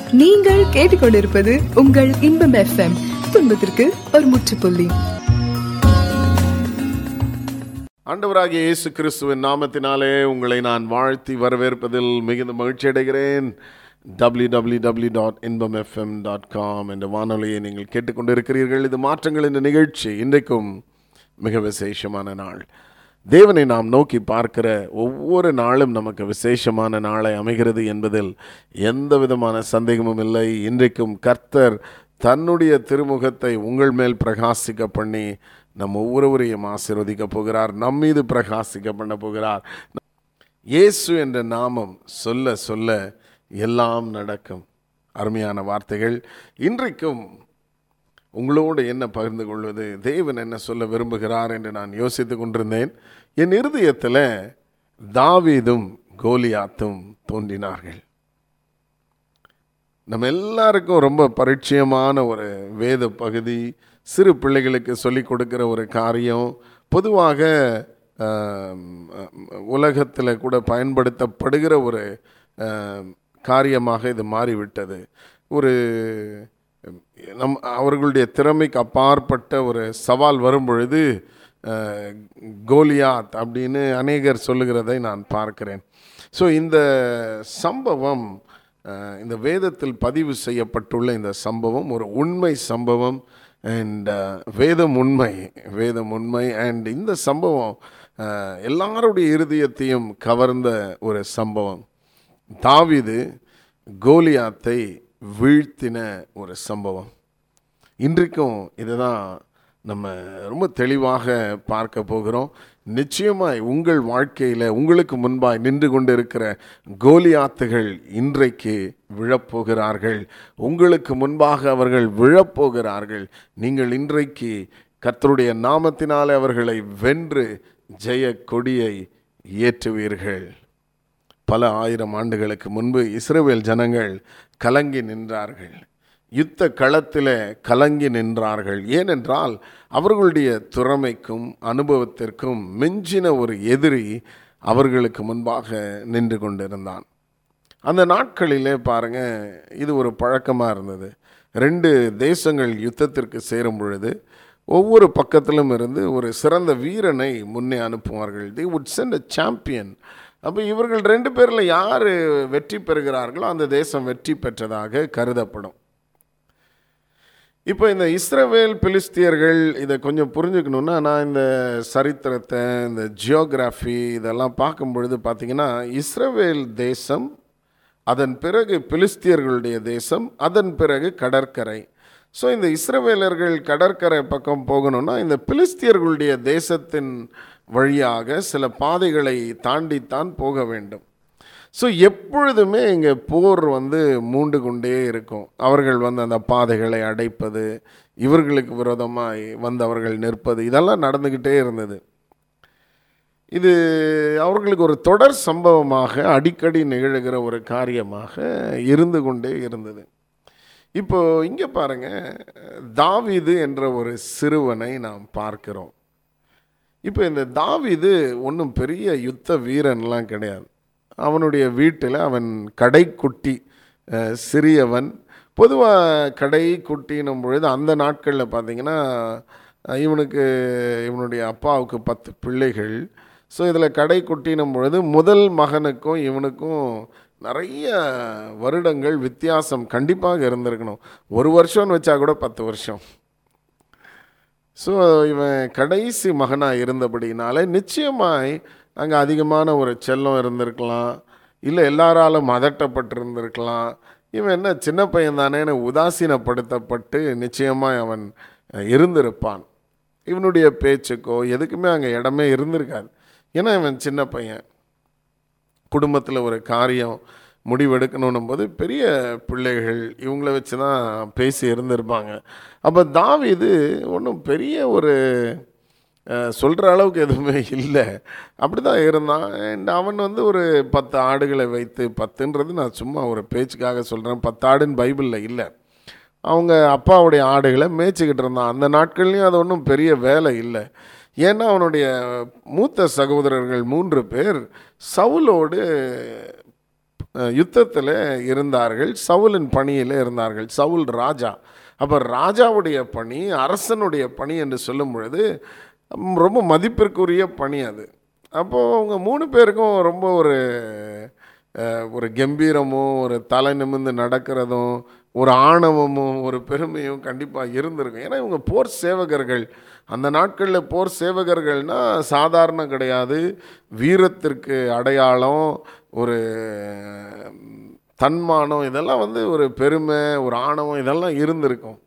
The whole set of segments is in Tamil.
நீங்கள் கேட்டுக்கொண்டிருப்பது உங்கள் இன்பம் எஃப்எம் துன்பத்திற்கு ஒரு முற்றுப்புள்ளி ஆண்டவராகிய இயேசு கிறிஸ்துவின் நாமத்தினாலே உங்களை நான் வாழ்த்தி வரவேற்பதில் மிகுந்த மகிழ்ச்சி அடைகிறேன் W W W dot Inbam FM dot com என்ற வானொலியை நீங்கள் கேட்டுக்கொண்டிருக்கிறீர்கள் இது மாற்றங்கள் என்ற நிகழ்ச்சி இன்றைக்கும் மிக விசேஷமான நாள் தேவனை நாம் நோக்கி பார்க்கிற ஒவ்வொரு நாளும் நமக்கு விசேஷமான நாளை அமைகிறது என்பதில் எந்த விதமான சந்தேகமும் இல்லை இன்றைக்கும் கர்த்தர் தன்னுடைய திருமுகத்தை உங்கள் மேல் பிரகாசிக்க பண்ணி நம் ஒவ்வொருவரையும் ஆசீர்வதிக்க போகிறார் நம் மீது பிரகாசிக்க பண்ண போகிறார் இயேசு என்ற நாமம் சொல்ல சொல்ல எல்லாம் நடக்கும் அருமையான வார்த்தைகள் இன்றைக்கும் உங்களோடு என்ன பகிர்ந்து கொள்வது தேவன் என்ன சொல்ல விரும்புகிறார் என்று நான் யோசித்து கொண்டிருந்தேன் என் இருதயத்தில் தாவீதும் கோலியாத்தும் தோன்றினார்கள் நம்ம எல்லாருக்கும் ரொம்ப பரிச்சயமான ஒரு வேத பகுதி சிறு பிள்ளைகளுக்கு சொல்லிக் கொடுக்கிற ஒரு காரியம் பொதுவாக உலகத்தில் கூட பயன்படுத்தப்படுகிற ஒரு ஆம், காரியமாக இது மாறிவிட்டது ஒரு நம் அவர்களுடைய திறமைக்கு அப்பாற்பட்ட ஒரு சவால் வரும் பொழுது அஹ், கோலியாத் அப்படின்னு அநேகர் சொல்லுகிறதை நான் பார்க்கிறேன் ஸோ இந்த சம்பவம் அஹ், இந்த வேதத்தில் பதிவு செய்யப்பட்டுள்ள இந்த சம்பவம் ஒரு உண்மை சம்பவம் அண்ட் வேதம் உண்மை வேதம் உண்மை அண்ட் இந்த சம்பவம் அஹ், எல்லாருடைய இருதயத்தையும் கவர்ந்த ஒரு சம்பவம் தாவீது கோலியாத்தை வீழ்த்தின ஒரு சம்பவம் இன்றைக்கும் இதுதான் நம்ம ரொம்ப தெளிவாக பார்க்க போகிறோம் நிச்சயமாய் உங்கள் வாழ்க்கையில் உங்களுக்கு முன்பாய் நின்று கொண்டிருக்கிற கோலியாத்துகள் இன்றைக்கு விழப்போகிறார்கள் உங்களுக்கு முன்பாக அவர்கள் விழப்போகிறார்கள் நீங்கள் இன்றைக்கு கர்த்தருடைய நாமத்தினாலே அவர்களை வென்று ஜெய கொடியை ஏற்றுவீர்கள் பல ஆயிரம் ஆண்டுகளுக்கு முன்பு இஸ்ரவேல் ஜனங்கள் கலங்கி நின்றார்கள் யுத்த களத்தில் கலங்கி நின்றார்கள் ஏனென்றால் அவர்களுடைய திறமைக்கும் அனுபவத்திற்கும் மிஞ்சின ஒரு எதிரி அவர்களுக்கு முன்பாக நின்று கொண்டிருந்தான் அந்த நாட்களிலே பாருங்க இது ஒரு பழக்கமாக இருந்தது ரெண்டு தேசங்கள் யுத்தத்திற்கு சேரும் பொழுது ஒவ்வொரு பக்கத்திலும் இருந்து ஒரு சிறந்த வீரனை முன்னே அனுப்புவார்கள் they would send a champion அப்போ இவர்கள் ரெண்டு பேரில் யார் வெற்றி பெறுகிறார்களோ அந்த தேசம் வெற்றி பெற்றதாக கருதப்படும் இப்போ இந்த இஸ்ரவேல் பிலிஸ்தியர்கள் இதை கொஞ்சம் புரிஞ்சுக்கணுன்னா நான் இந்த சரித்திரத்தை இந்த ஜியோகிராஃபி இதெல்லாம் பார்க்கும் பொழுது பார்த்தீங்கன்னா இஸ்ரவேல் தேசம் அதன் பிறகு பிலிஸ்தியர்களுடைய தேசம் அதன் பிறகு கடற்கரை ஸோ இந்த இஸ்ரவேலர்கள் கடற்கரை பக்கம் போகணும்னா இந்த பிலிஸ்தியர்களுடைய தேசத்தின் வழியாக சில பாதைகளை தாண்டித்தான் போக வேண்டும் ஸோ எப்பொழுதுமே இங்கே போர் வந்து மூண்டு கொண்டே இருக்கும் அவர்கள் வந்து அந்த பாதைகளை அடைப்பது இவர்களுக்கு விரோதமாய் வந்து அவர்கள் நிற்பது இதெல்லாம் நடந்துக்கிட்டே இருந்தது இது அவர்களுக்கு ஒரு தொடர் சம்பவமாக அடிக்கடி நிகழுகிற ஒரு காரியமாக இருந்து கொண்டே இருந்தது இப்போ இங்கே பாருங்க தாவீது என்ற ஒரு சிறுவனை நாம் பார்க்கிறோம் இப்போ இந்த தாவீது ஒன்றும் பெரிய யுத்த வீரன்லாம் கிடையாது அவனுடைய வீட்டில் அவன் கடைக்குட்டி அஹ், சிறியவன் பொதுவாக கடை குட்டினும் பொழுது அந்த நாட்களில் பார்த்தீங்கன்னா அஹ், இவனுக்கு இவனுடைய அப்பாவுக்கு பத்து பிள்ளைகள் ஸோ இதில் கடை குட்டினும் பொழுது முதல் மகனுக்கும் இவனுக்கும் நிறைய வருடங்கள் வித்தியாசம் கண்டிப்பாக இருந்திருக்கணும் ஒரு வருஷம்னு வச்சா கூட பத்து வருஷம் ஸோ இவன் கடைசி மகனாக இருந்தபடினால நிச்சயமாய் அங்கே அதிகமான ஒரு செல்லம் இருந்திருக்கலாம் இல்லை எல்லாராலும் அதட்டப்பட்டிருந்திருக்கலாம் இவன் என்ன சின்ன பையன் தானேன்னு உதாசீனப்படுத்தப்பட்டு நிச்சயமாய் அவன் அஹ், இருந்திருப்பான் இவனுடைய பேச்சுக்கோ எதுக்குமே அங்கே இடமே இருந்திருக்காது ஏன்னா இவன் சின்ன பையன் குடும்பத்தில் ஒரு காரியம் முடிவெடுக்கணும் போது பெரிய பிள்ளைகள் இவங்கள வச்சு தான் பேசி இருந்திருப்பாங்க அப்போ தாவீது ஒன்றும் பெரிய ஒரு சொல்கிற அளவுக்கு எதுவுமே இல்லை அப்படி தான் இருந்தான் அண்ட் அவன் வந்து ஒரு பத்து ஆடுகளை வைத்து பத்துன்றது நான் சும்மா ஒரு பேச்சுக்காக சொல்கிறேன் பத்து ஆடுன்னு பைபிளில் இல்லை அவங்க அப்பாவுடைய ஆடுகளை மேய்ச்சிக்கிட்டு இருந்தான் அந்த நாட்கள்லையும் அது ஒன்றும் பெரிய வேலை இல்லை ஏன்னா அவனுடைய மூத்த சகோதரர்கள் மூன்று பேர் சவுலோடு யுத்தத்தில் இருந்தார்கள் சவுலின் பணியில் இருந்தார்கள் சவுல் ராஜா அப்போ ராஜாவுடைய பணி அரசனுடைய பணி என்று சொல்லும் பொழுது ம், ரொம்ப மதிப்பிற்குரிய பணி அது அப்போது அவங்க மூணு பேருக்கும் ரொம்ப ஒரு அஹ், ஒரு கம்பீரமும் ஒரு தலை நிமிர்ந்து நடக்கிறதும் ஒரு ஆணவமும் ஒரு பெருமையும் கண்டிப்பாக இருந்திருக்கும் ஏன்னா இவங்க போர் சேவகர்கள் அந்த நாட்களில் போர் சேவகர்கள்னா சாதாரண கிடையாது வீரத்திற்கு அடையாளம் ஒரு தன்மானம் இதெல்லாம் வந்து ஒரு பெருமை ஒரு ஆணவம் இதெல்லாம் இருந்திருக்கும்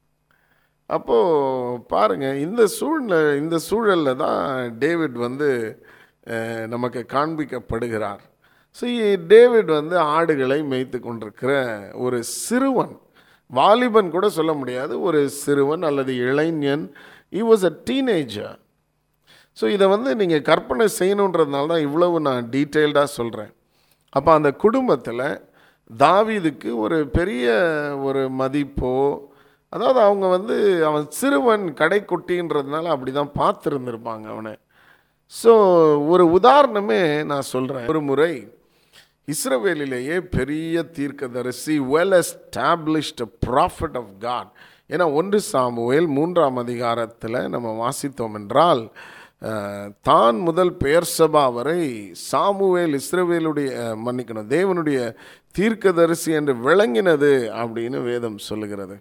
அப்போது பாருங்கள் இந்த சூழ்நிலை இந்த சூழலில் தான் டேவிட் வந்து அஹ், நமக்கு காண்பிக்கப்படுகிறார் ஸோ டேவிட் வந்து ஆடுகளை மேய்த்து கொண்டிருக்கிற ஒரு சிறுவன் வாலிபன் கூட சொல்ல முடியாது ஒரு சிறுவன் அல்லது இளைஞன் he was a teenager so இதை வந்து நீங்கள் கற்பனை செய்யணுன்றதுனால தான் இவ்வளவு நான் டீட்டெயில்டாக சொல்கிறேன் அப்போ அந்த குடும்பத்தில் தாவீதுக்கு ஒரு பெரிய ஒரு மதிப்போ அதாவது அவங்க வந்து அவன் சிறுவன் கடைக்குட்டின்றதுனால அப்படி தான் பார்த்துருந்துருப்பாங்க அவனை ஸோ ஒரு உதாரணமே நான் சொல்கிறேன் ஒரு முறை இஸ்ரவேலிலேயே பெரிய தீர்க்கதரிசி well established prophet of God ஏன்னா ஒன்று சாமுவேல் மூன்றாம் அதிகாரத்தில் நம்ம வாசித்தோம் என்றால் அஹ், தான் முதல் பெயர்சபா வரை சாமுவேல் இஸ்ரவேலுடைய அஹ், மன்னிக்கணும் தேவனுடைய தீர்க்கதரிசி என்று விளங்கினது அப்படின்னு வேதம் சொல்லுகிறது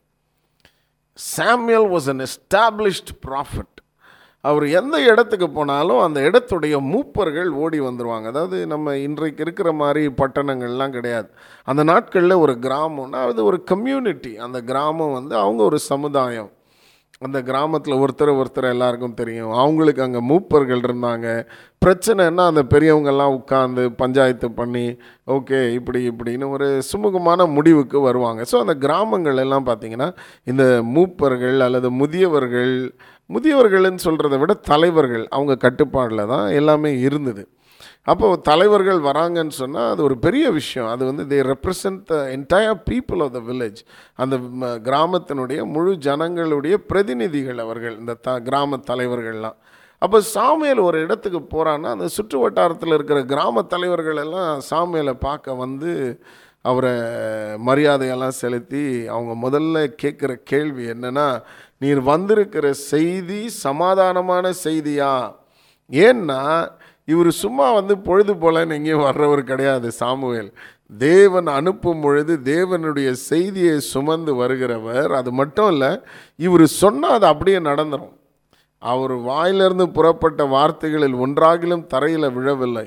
Samuel was an established prophet அவர் எந்த இடத்துக்கு போனாலும் அந்த இடத்துடைய மூப்பர்கள் ஓடி வந்துருவாங்க அதாவது நம்ம இன்றைக்கு இருக்கிற மாதிரி பட்டணங்கள்லாம் கிடையாது அந்த நாட்களில் ஒரு கிராமம்னா அது ஒரு கம்யூனிட்டி அந்த கிராமம் வந்து அவங்க ஒரு சமுதாயம் அந்த கிராமத்தில் ஒருத்தர் ஒருத்தர் எல்லாருக்கும் தெரியும் அவங்களுக்கு அங்கே மூப்பர்கள் இருந்தாங்க பிரச்சனைன்னா அந்த பெரியவங்கெல்லாம் உட்காந்து பஞ்சாயத்து பண்ணி ஓகே இப்படி இப்படின்னு ஒரு சுமூகமான முடிவுக்கு வருவாங்க ஸோ அந்த கிராமங்கள் எல்லாம் பார்த்தீங்கன்னா இந்த மூப்பர்கள் அல்லது முதியவர்கள் முதியவர்கள்னு சொல்கிறத விட தலைவர்கள் அவங்க கட்டுப்பாடில் தான் எல்லாமே இருந்தது அப்போது தலைவர்கள் வராங்கன்னு சொன்னால் அது ஒரு பெரிய விஷயம் அது வந்து they represent the entire people of the village அந்த ம- கிராமத்தினுடைய முழு ஜனங்களுடைய பிரதிநிதிகள் அவர்கள் இந்த த கிராம தலைவர்கள்லாம் அப்போ சாமியல் ஒரு இடத்துக்கு போகிறான்னா அந்த சுற்று வட்டாரத்தில் இருக்கிற கிராம தலைவர்கள் எல்லாம் சாமியலை பார்க்க வந்து அவரை மரியாதையெல்லாம் செலுத்தி அவங்க முதல்ல கேட்குற கேள்வி என்னன்னா நீர் வந்திருக்கிற செய்தி சமாதானமான செய்தியா ஏன்னா இவர் சும்மா வந்து பொழுது போலன்னு எங்கேயும் வர்றவர் கிடையாது சாமுவேல் தேவன் அனுப்பும் பொழுது தேவனுடைய செய்தியை சுமந்து வருகிறவர் அது மட்டும் இல்லை இவர் சொன்னால் அது அப்படியே நடந்துரும் அவர் வாயிலிருந்து புறப்பட்ட வார்த்தைகளில் ஒன்றாகிலும் தரையில் விழவில்லை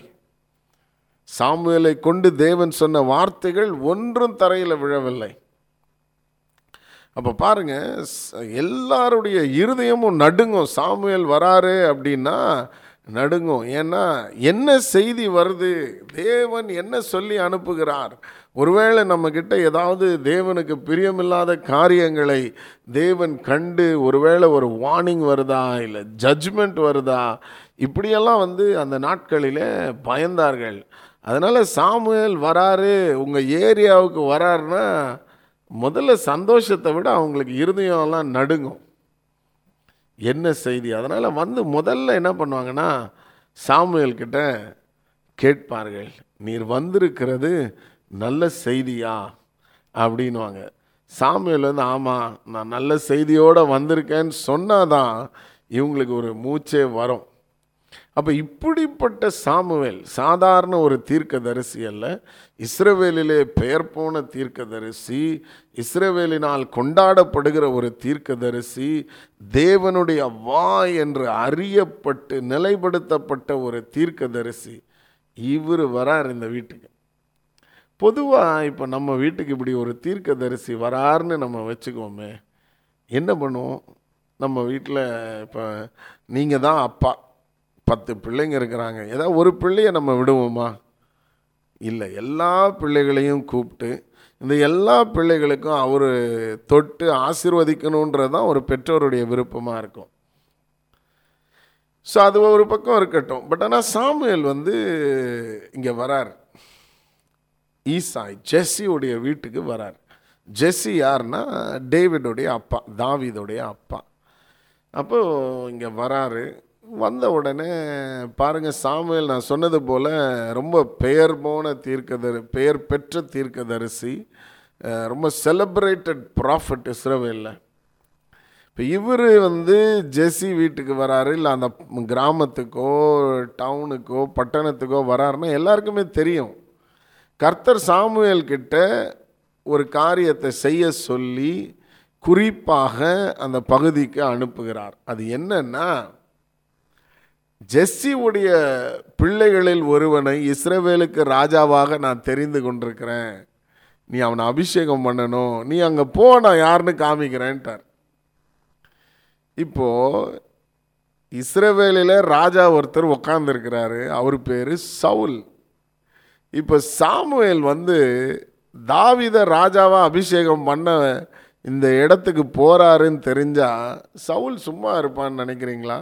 சாமுவேலை கொண்டு தேவன் சொன்ன வார்த்தைகள் ஒன்றும் தரையில் விழவில்லை அப்போ பாருங்க ஸ்- எல்லாருடைய இருதயமும் நடுங்கும் சாமுவேல் வராரு அப்படின்னா நடுங்கும் ஏன்னா என்ன செய்தி வருது தேவன் என்ன சொல்லி அனுப்புகிறார் ஒருவேளை நம்மக்கிட்ட ஏதாவது தேவனுக்கு பிரியமில்லாத காரியங்களை தேவன் கண்டு ஒருவேளை ஒரு வார்னிங் வருதா இல்லை ஜட்ஜ்மெண்ட் வருதா இப்படியெல்லாம் வந்து அந்த நாட்களிலே பயந்தார்கள் அதனால் சாமுவேல் வராரு உங்கள் ஏரியாவுக்கு வராருன்னா முதல்ல சந்தோஷத்தை விட அவங்களுக்கு இருதயம்லாம் நடுங்கும் என்ன செய்தி அதனால் வந்து முதல்ல என்ன பண்ணுவாங்கன்னா சாமுவேல் கிட்ட கேட்பார்கள் நீர் வந்திருக்கிறது நல்ல செய்தியா அப்படின்வாங்க சாமுவேல் வந்து ஆமாம் நான் நல்ல செய்தியோடு வந்திருக்கேன்னு சொன்னாதான் இவங்களுக்கு ஒரு மூச்சே வரும் அப்போ இப்படிப்பட்ட சாமுவேல் சாதாரண ஒரு தீர்க்கதரிசி அல்ல இஸ்ரவேலிலே பெயர் போன தீர்க்கதரிசி இஸ்ரவேலினால் கொண்டாடப்படுகிற ஒரு தீர்க்கதரிசி தேவனுடைய வா என்று அறியப்பட்டு நிலைப்படுத்தப்பட்ட ஒரு தீர்க்கதரிசி இவர் வரார் இந்த வீட்டுக்கு பொதுவாக இப்போ நம்ம வீட்டுக்கு இப்படி ஒரு தீர்க்கதரிசி வராருன்னு நம்ம வச்சுக்குவோமே என்ன பண்ணுவோம் நம்ம வீட்டில் இப்போ நீங்கள் தான் அப்பா பத்து பிள்ளைங்க இருக்கிறாங்க ஏதாவது ஒரு பிள்ளைய நம்ம விடுவோமா இல்லை எல்லா பிள்ளைகளையும் கூப்பிட்டு இந்த எல்லா பிள்ளைகளுக்கும் அவர் தொட்டு ஆசீர்வதிக்கணுன்றது தான் ஒரு பெற்றோருடைய விருப்பமாக இருக்கும் ஸோ அது ஒரு பக்கம் இருக்கட்டும் பட் ஆனால் சாமுவேல் வந்து இங்கே வரார் ஈசாய் ஜெஸ்ஸியுடைய வீட்டுக்கு வரார் ஜெஸ்ஸி யாருன்னா டேவிடுடைய அப்பா தாவீதுடைய அப்பா அப்போது இங்கே வராரு வந்த உடனே பாருங்க சாமுவேல் நான் சொன்னது போல ரொம்ப பெயர் போன தீர்க்கதரி பெயர் பெற்ற தீர்க்கதரிசி அஹ், ரொம்ப செலிப்ரேட்டட் ப்ராஃபிட் இஸ்ரவேலில் இப்போ இவர் வந்து ஜெஸ்ஸி வீட்டுக்கு வராரு இல்லை அந்த கிராமத்துக்கோ டவுனுக்கோ பட்டணத்துக்கோ வராருன்னா எல்லாருக்குமே தெரியும் கர்த்தர் சாமுவேல் கிட்ட ஒரு காரியத்தை செய்ய சொல்லி குறிப்பாக அந்த பகுதிக்கு அனுப்புகிறார் அது என்னன்னா ஜெஸ்ஸியுடைய பிள்ளைகளில் ஒருவனை இஸ்ரவேலுக்கு ராஜாவாக நான் தெரிந்து கொண்டிருக்கிறேன் நீ அவனை அபிஷேகம் பண்ணணும் நீ அங்கே போ நான் யாருன்னு காமிக்கிறேன்ட்டார் இப்போ இஸ்ரவேலில் ராஜா ஒருத்தர் உட்காந்துருக்கிறாரு அவர் பேர் சவுல் இப்போ சாமுவேல் வந்து தாவித ராஜாவா அபிஷேகம் பண்ண இந்த இடத்துக்கு போறாருன்னு தெரிஞ்சா சவுல் சும்மா இருப்பான்னு நினைக்கிறீங்களா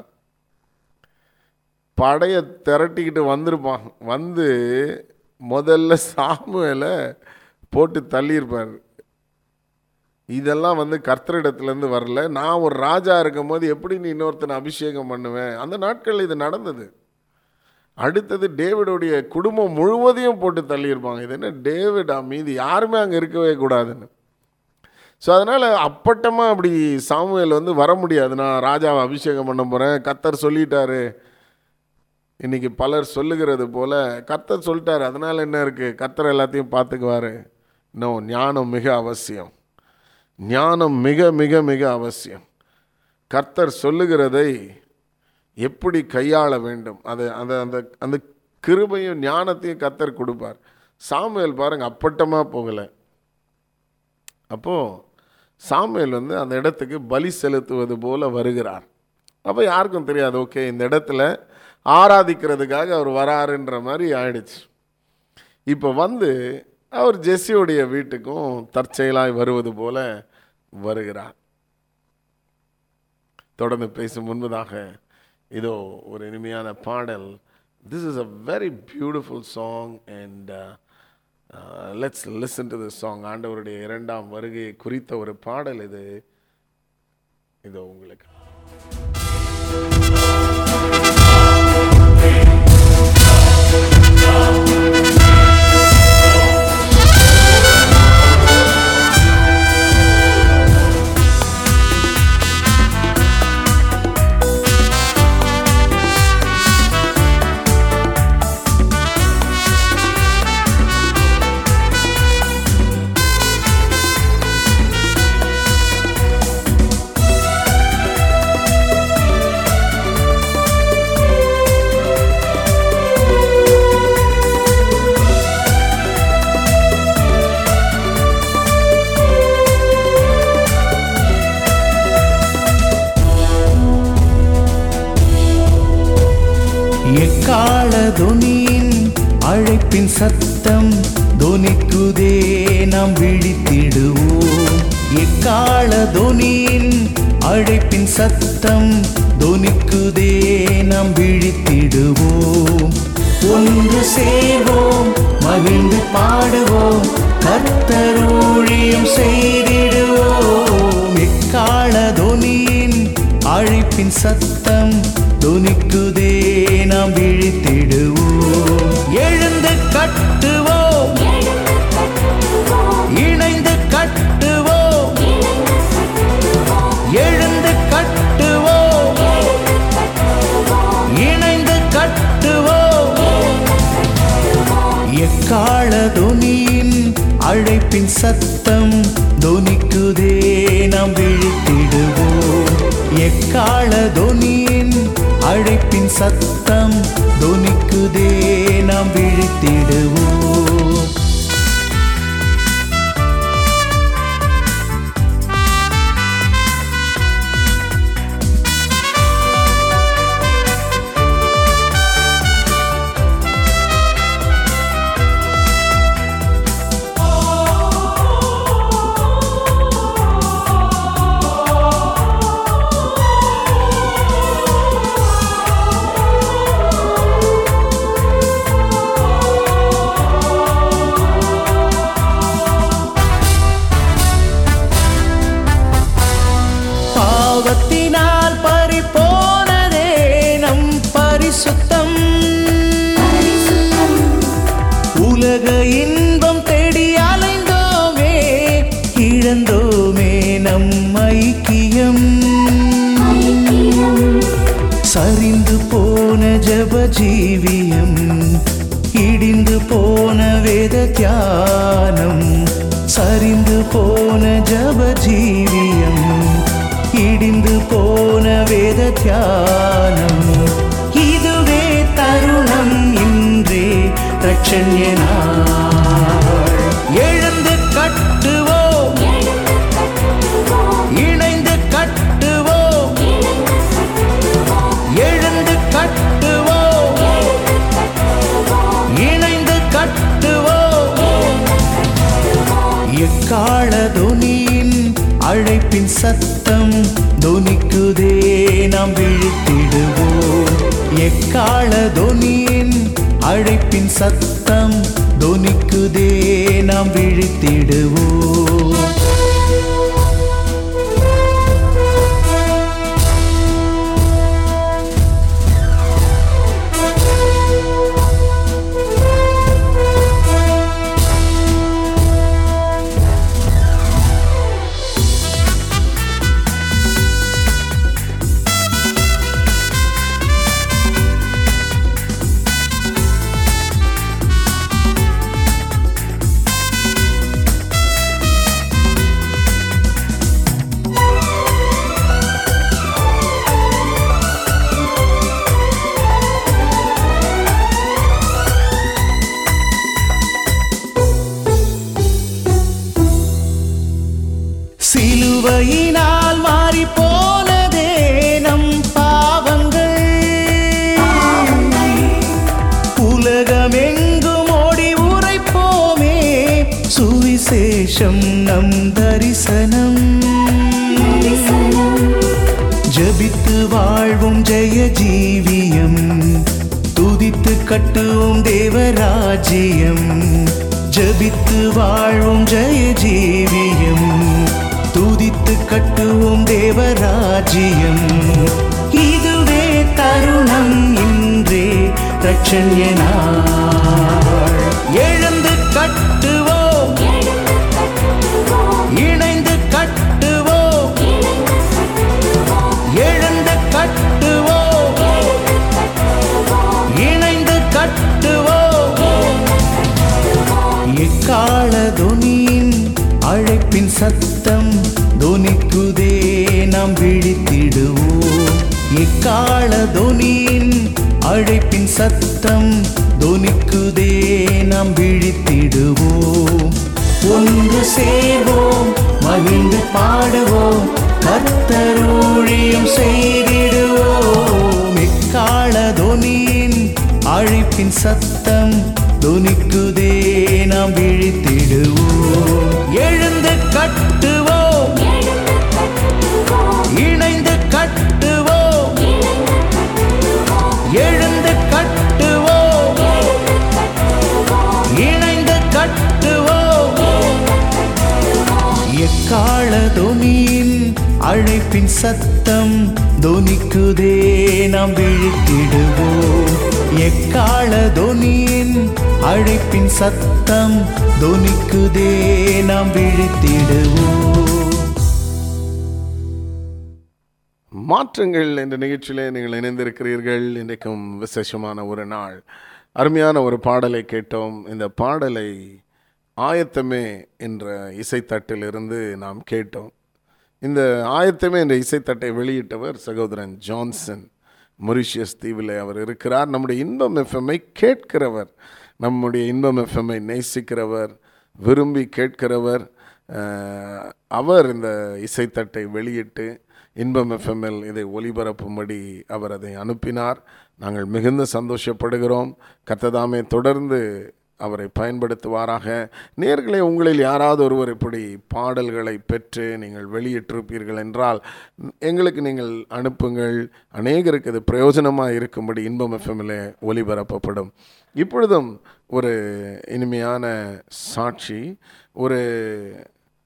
படையை திரட்டிக்கிட்டு வந்திருப்பான் வந்து முதல்ல சாமுவேலை போட்டு தள்ளியிருப்பார் இதெல்லாம் வந்து கர்த்தரிடத்துலேருந்து வரல நான் ஒரு ராஜா இருக்கும்போது எப்படி நீ இன்னொருத்தனை அபிஷேகம் பண்ணுவேன் அந்த நாட்களில் இது நடந்தது அடுத்தது டேவிடோடைய குடும்பம் முழுவதையும் போட்டு தள்ளியிருப்பாங்க இது என்ன டேவிடா மீதி யாருமே அங்கே இருக்கவே கூடாதுன்னு ஸோ அதனால் அப்பட்டமாக அப்படி சாமுவேல் வந்து வர முடியாது நான் ராஜாவை அபிஷேகம் பண்ண போகிறேன் கத்தர் சொல்லிட்டாரு இன்னைக்கு பலர் சொல்லுகிறது போல கர்த்தர் சொல்லிட்டாரு அதனால் என்ன இருக்குது கர்த்தர் எல்லாத்தையும் பார்த்துக்குவாரு இன்னும் ஞானம் மிக அவசியம் ஞானம் மிக மிக மிக அவசியம் கர்த்தர் சொல்லுகிறதை எப்படி கையாள வேண்டும் அது அந்த அந்த அந்த கிருபையும் ஞானத்தையும் கர்த்தர் கொடுப்பார் சாமுவேல் பாருங்க அப்பட்டமாக போகலை அப்போது சாமுவேல் வந்து அந்த இடத்துக்கு பலி செலுத்துவது போல வருகிறார் அப்போ யாருக்கும் தெரியாது ஓகே இந்த இடத்துல ஆராதிக்கிறதுக்காக அவர் வராருன்ற மாதிரி ஆயிடுச்சு இப்போ வந்து அவர் ஜெஸ்ஸியுடைய வீட்டுக்கும் தற்செயலாய் வருவது போல வருகிறார் தொடர்ந்து பேசும் முன்பதாக இதோ ஒரு இனிமையான பாடல் this is a very beautiful song and let's listen to the song ஆண்டவருடைய இரண்டாம் வருகையை குறித்த ஒரு பாடல் இது இதோ உங்களுக்கு எக்கால துனியின் அழைப்பின் சத்தம் துனிக்குதே நாம் விழித்திடுவோம் எக்கால துனியின் அழைப்பின் சத்தம் துனிக்குதே நாம் விழித்திடுவோம் ஒன்று சேர்வோம் மகிழ்ந்து பாடுவோம் கர்த்தர் ஊழியம் செய்திடுவோம் எக்கால துனியின் அழைப்பின் சத்தம் துனிக்குதே நாம் விழித்திடுவோம் எழுந்து கட்டுவோம் இணைந்து கட்டுவோம் எழுந்து கட்டுவோம் இணைந்து கட்டுவோம் எக்கால துனியின் அழைப்பின் சத்தம் துனிக்குதே நாம் விழித்திடுவோம் எக்கால துனியின் அழைப்பின் சத்தம் துனிக்குதே நாம் விழித்திடுவோம் பரிசுத்தம் உலக இன்பம் தேடி அலைந்தோமே இழந்தோமே நம் ஐக்கியம் சரிந்து போன ஜப ஜீவியம் இடிந்து போன வேத தியானம் சரிந்து போன ஜப ஜீவியம் இடிந்து போன வேத தியானம் இதுவே தருணம் இன்றே ரட்சண்ய நாள் எழுந்து கட்டுவோம் இணைந்து கட்டுவோம் எழுந்து கட்டுவோம் இணைந்து கட்டுவோம் எக்கால துனியின் அழைப்பின் சத்தம் துனிக்குதே நாம் விழித்திடுவோம் எக்கால துனியின் அழைப்பின் சத்தம் துனிக்குதே நாம் விழித்திடுவோம் சிலுவையினால் மாறி போனதே நம் பாவங்கள் உலகமெங்கும் ஓடி உரைப்போமே சுவிசேஷம் நம் தரிசனம் ஜபித்து வாழ்வும் ஜெய ஜீவியம் துதித்து கட்டுவோம் தேவராஜ்யம் ஜபித்து வாழ்வும் ஜெய ஜீவியம் துதித்து கட்டுவோம் தேவராஜ்யம் இதுவே தருணம் இன்றே ரட்சண்ய நாள் எழுந்து கட்டுவோம் இணைந்து கட்டுவோம் எழுந்து கட்டுவோம் இணைந்து கட்டுவோம் எக்கால துனியின் அழைப்பின் சத்தம் துனிக்குதே நாம் விழித்திடுவோம் எக்கால துனியின் அழைப்பின் சத்தம் துனிக்குதே நாம் விழித்திடுவோம் ஒன்று சேர்வோம் மகிழ்ந்து பாடுவோம் கர்த்தர் ஊழியம் செய்திடுவோம் எக்கால துனியின் அழைப்பின் சத்தம் துனிக்குதே நாம் விழித்திடுவோம் எழுந்து கட்டுவோம் இணைந்து கட்டுவோம் எழுந்து கட்டுவோம் இணைந்து கட்டுவோம் எக்கால துனியின் அழைப்பின் சத்தம் துனிக்குதே நாம் விழித்திடுவோம் எக்கால துனியின் அழைப்பின் சத்தம் துனிக்குதே நாம் விழித்திடுவோம் மாற்றங்கள் என்ற நிகழ்ச்சியிலே நீங்கள் இணைந்திருக்கிறீர்கள் இன்றைக்கும் விசேஷமான ஒரு நாள் அருமையான ஒரு பாடலை கேட்டோம் இந்த பாடலை ஆயத்தமே என்ற இசைத்தட்டிலிருந்து நாம் கேட்டோம் இந்த ஆயத்தமே என்ற இசைத்தட்டை வெளியிட்டவர் சகோதரன் ஜான்சன் மொரிஷியஸ் தீவில் அவர் இருக்கிறார் நம்முடைய இன்பம் எஃப்எம்ஐ கேட்கிறவர் நம்முடைய இன்பம் எஃப்எம்ஐ நேசிக்கிறவர் விரும்பி கேட்கிறவர் அஹ், அவர் இந்த இசைத்தட்டை வெளியிட்டு இன்பம் எஃப்எம்எல் இதை ஒளிபரப்பும்படி அவர் அதை அனுப்பினார் நாங்கள் மிகுந்த சந்தோஷப்படுகிறோம் கர்த்ததாமே தொடர்ந்து அவரை பயன்படுத்துவாராக நேர்களே உங்களில் யாராவது ஒருவர் இப்படி பாடல்களை பெற்று நீங்கள் வெளியிட்டிருப்பீர்கள் என்றால் எங்களுக்கு நீங்கள் அனுப்புங்கள் அநேகருக்கு அது பிரயோஜனமாக இருக்கும்படி இன்பம் எஃப்எம்மில் ஒலிபரப்பப்படும் இப்பொழுதும் ஒரு இனிமையான சாட்சி ஒரு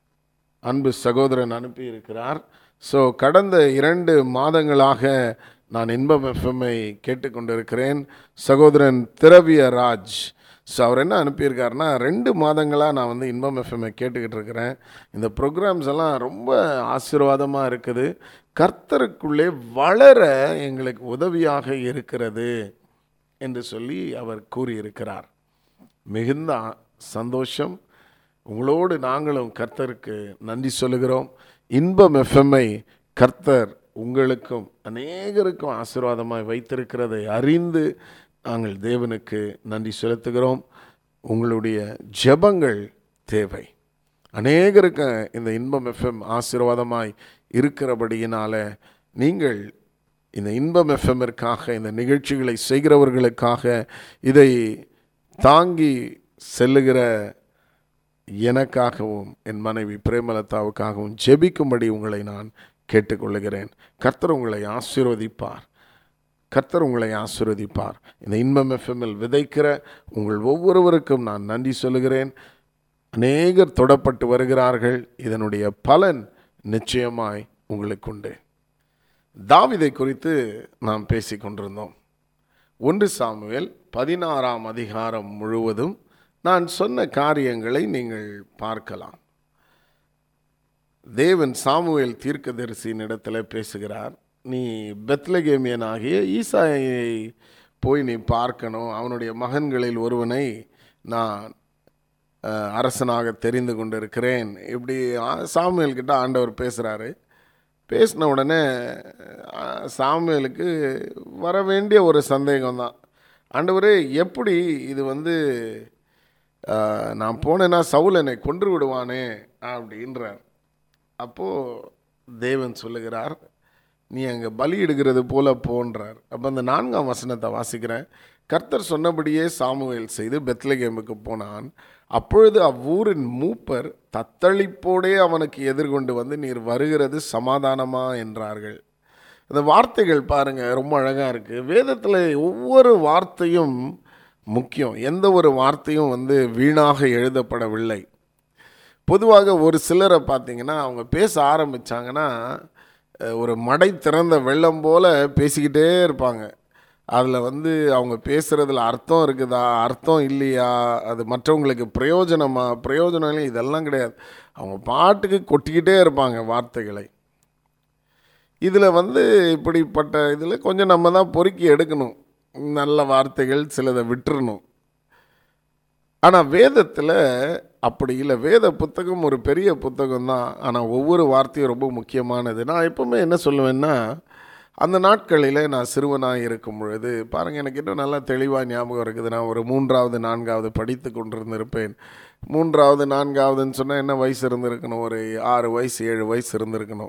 அன்பு சகோதரன் அனுப்பியிருக்கிறார் ஸோ கடந்த இரண்டு மாதங்களாக நான் இன்பம் எஃப்எம்ஐ கேட்டுக்கொண்டிருக்கிறேன் சகோதரன் திரவிய ராஜ் ஸோ அவர் என்ன அனுப்பியிருக்காருன்னா ரெண்டு மாதங்களாக நான் வந்து இன்பம் எஃப்எம்ஐ கேட்டுக்கிட்டு இருக்கிறேன் இந்த ப்ரோக்ராம்ஸ் எல்லாம் ரொம்ப ஆசீர்வாதமாக இருக்குது கர்த்தருக்குள்ளே வளர எங்களுக்கு உதவியாக இருக்கிறது என்று சொல்லி அவர் கூறியிருக்கிறார் மிகுந்த ஆ- சந்தோஷம் உங்களோடு நாங்களும் கர்த்தருக்கு நன்றி சொல்லுகிறோம் இன்பம் எஃப்எம்ஐ கர்த்தர் உங்களுக்கும் அநேகருக்கும் ஆசீர்வாதமாய் வைத்திருக்கிறதை அறிந்து நாங்கள் தேவனுக்கு நன்றி செலுத்துகிறோம் உங்களுடைய ஜெபங்கள் தேவை அநேகருக்கு இந்த இன்பம் எஃப்எம் ஆசீர்வாதமாய் இருக்கிறபடியினால நீங்கள் இந்த இன்பம் எஃப்எம்மிற்காக இந்த நிகழ்ச்சிகளை செய்கிறவர்களுக்காக இதை தாங்கி செல்லுகிற எனக்காகவும் என் மனைவி பிரேமலதாவுக்காகவும் ஜெபிக்கும்படி உங்களை நான் கேட்டுக்கொள்ளுகிறேன் கர்த்தர் உங்களை ஆசீர்வதிப்பார் கர்த்தர் உங்களை ஆசீர்வதிப்பார் இந்த இன்பம் எஃப்எம்மில் விதைக்கிற உங்கள் ஒவ்வொருவருக்கும் நான் நன்றி சொல்லுகிறேன் அநேகர் தொடப்பட்டு வருகிறார்கள் இதனுடைய பலன் நிச்சயமாய் உங்களுக்கு உண்டு தாவிதை குறித்து நாம் பேசிக் கொண்டிருந்தோம் ஒன்று சாமுவேல் பதினாறாம் அதிகாரம் முழுவதும் நான் சொன்ன காரியங்களை நீங்கள் பார்க்கலாம் தேவன் சாமுவேல் தீர்க்கதரிசியின் இடத்துல பேசுகிறார் நீ பெத்லகேமியனாகிய ஈசாயை போய் நீ பார்க்கணும் அவனுடைய மகன்களில் ஒருவனை நான் அஹ், அரசனாக தெரிந்து கொண்டிருக்கிறேன் இப்படி ஆ- சாமுவேல் கிட்ட ஆண்டவர் பேசுகிறாரு பேசின உடனே அஹ், சாமுவேலுக்கு வர வேண்டிய ஒரு சந்தேகம் தான் ஆண்டவரே எப்படி இது வந்து அஹ், நான் போனேன்னா சவுல் என்னை கொன்று விடுவானே அப்படின்றார் அப்போது தேவன் சொல்லுகிறார் நீ அங்கே பலியிடுகிறது போல போன்றார் அப்போ அந்த நான்காம் வசனத்தை வாசிக்கிறேன் கர்த்தர் சொன்னபடியே சாமுவேல் செய்து பெத்லகேமுக்கு போனான் அப்பொழுது அவ்வூரின் மூப்பர் தத்தளிப்போடே அவனுக்கு எதிர்கொண்டு வந்து நீர் வருகிறது சமாதானமா என்றார்கள் இந்த வார்த்தைகள் பாருங்க ரொம்ப அழகாக இருக்குது வேதத்தில் ஒவ்வொரு வார்த்தையும் முக்கியம் எந்த ஒரு வார்த்தையும் வந்து வீணாக எழுதப்படவில்லை பொதுவாக ஒரு சிலரை பார்த்தீங்கன்னா அவங்க பேச ஆரம்பிச்சாங்கன்னா அஹ், ஒரு மடை திறந்த வெள்ளம் போல பேசிக்கிட்டே இருப்பாங்க அதில் வந்து அவங்க பேசுகிறதுல அர்த்தம் இருக்குதா அர்த்தம் இல்லையா அது மற்றவங்களுக்கு பிரயோஜனமா பிரயோஜனம் இல்லை இதெல்லாம் கிடையாது அவங்க பாட்டுக்கு கொட்டிக்கிட்டே இருப்பாங்க வார்த்தைகளை இதில் வந்து இப்படிப்பட்ட இதில் கொஞ்சம் நம்ம தான் பொறுக்கி எடுக்கணும் நல்ல வார்த்தைகள் சிலதை விட்டுறணும் ஆனால் வேதத்தில் அப்படி இல்லை வேத புத்தகம் ஒரு பெரிய புத்தகம் தான் ஆனால் ஒவ்வொரு வார்த்தையும் ரொம்ப முக்கியமானது நான் எப்பவுமே என்ன சொல்லுவேன்னா அந்த நாட்களில் நான் சிறுவனாக இருக்கும் பொழுது பாருங்கள் எனக்கு இன்னும் நல்லா தெளிவாக ஞாபகம் இருக்குது நான் ஒரு மூன்றாவது நான்காவது படித்து கொண்டிருந்திருப்பேன் மூன்றாவது நான்காவதுன்னு சொன்னால் என்ன வயசு இருந்திருக்கணும் ஒரு ஆறு வயசு ஏழு வயசு இருந்திருக்கணும்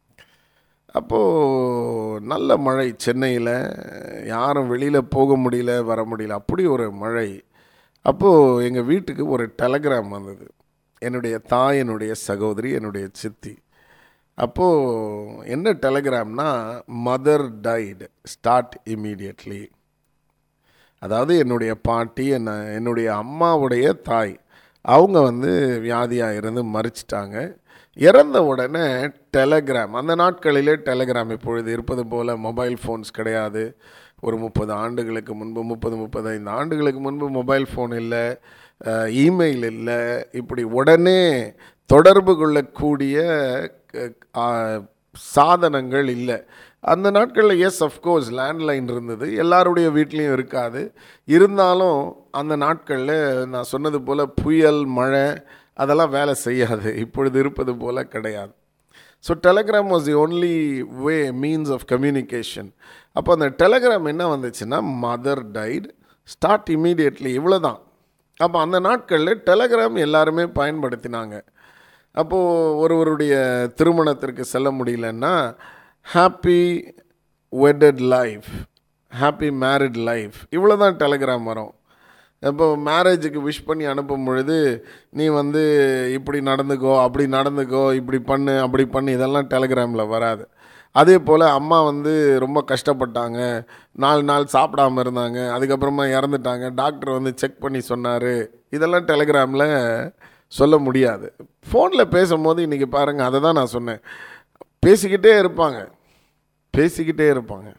அப்போது நல்ல மழை சென்னையில் யாரும் வெளியில் போக முடியல வர முடியல அப்படி ஒரு மழை அப்போது எங்கள் வீட்டுக்கு ஒரு டெலகிராம் வந்தது என்னுடைய தாய் என்னுடைய சகோதரி என்னுடைய சித்தி அப்போது என்ன டெலகிராம்னா மதர் டைடு ஸ்டார்ட் இம்மீடியட்லி அதாவது என்னுடைய பாட்டி என்ன என்னுடைய அம்மாவுடைய தாய் அவங்க வந்து வியாதியாக இருந்து மறிச்சிட்டாங்க இறந்த உடனே டெலகிராம் அந்த நாட்களிலே டெலகிராம் இப்பொழுது இருப்பது போல் மொபைல் ஃபோன்ஸ் கிடையாது ஒரு முப்பது ஆண்டுகளுக்கு முன்பு முப்பது முப்பத்தைந்து ஆண்டுகளுக்கு முன்பு மொபைல் ஃபோன் இல்லை இமெயில் இல்லை இப்படி உடனே தொடர்பு கொள்ளக்கூடிய க- ஆ, சாதனங்கள் இல்லை அந்த நாட்களில் எஸ் அஃப்கோர்ஸ் லேண்ட்லைன் இருந்தது எல்லாருடைய வீட்லேயும் இருக்காது இருந்தாலும் அந்த நாட்களில் நான் சொன்னது போல் புயல் மழை அதெல்லாம் வேலை செய்யாது இப்பொழுது இருப்பது போல் கிடையாது so telegram was the only way means of communication அப்போ அந்த டெலகிராம் என்ன வந்துச்சுன்னா மதர் டைட் ஸ்டார்ட் இமீடியட்லி இவ்வளோ தான் அப்போ அந்த நாட்களில் டெலகிராம் எல்லாருமே பயன்படுத்தினாங்க அப்போது ஒருவருடைய திருமணத்திற்கு செல்ல முடியலன்னா happy wedded life happy married life இவ்வளோ தான் டெலகிராம் வரும் இப்போ மேரேஜுக்கு விஷ் பண்ணி அனுப்பும் பொழுது நீ வந்து இப்படி நடந்துக்கோ அப்படி நடந்துக்கோ இப்படி பண்ணு அப்படி பண்ணு இதெல்லாம் டெலகிராமில் வராது அதே போல் அம்மா வந்து ரொம்ப கஷ்டப்பட்டாங்க நாலு நாள் சாப்பிடாம இருந்தாங்க அதுக்கப்புறமா இறந்துட்டாங்க டாக்டர் வந்து செக் பண்ணி சொன்னார் இதெல்லாம் டெலகிராமில் சொல்ல முடியாது ஃபோனில் பேசும்போது இன்றைக்கி பாருங்கள் அதை தான் நான் சொன்னேன் பேசிக்கிட்டே இருப்பாங்க பேசிக்கிட்டே இருப்பாங்க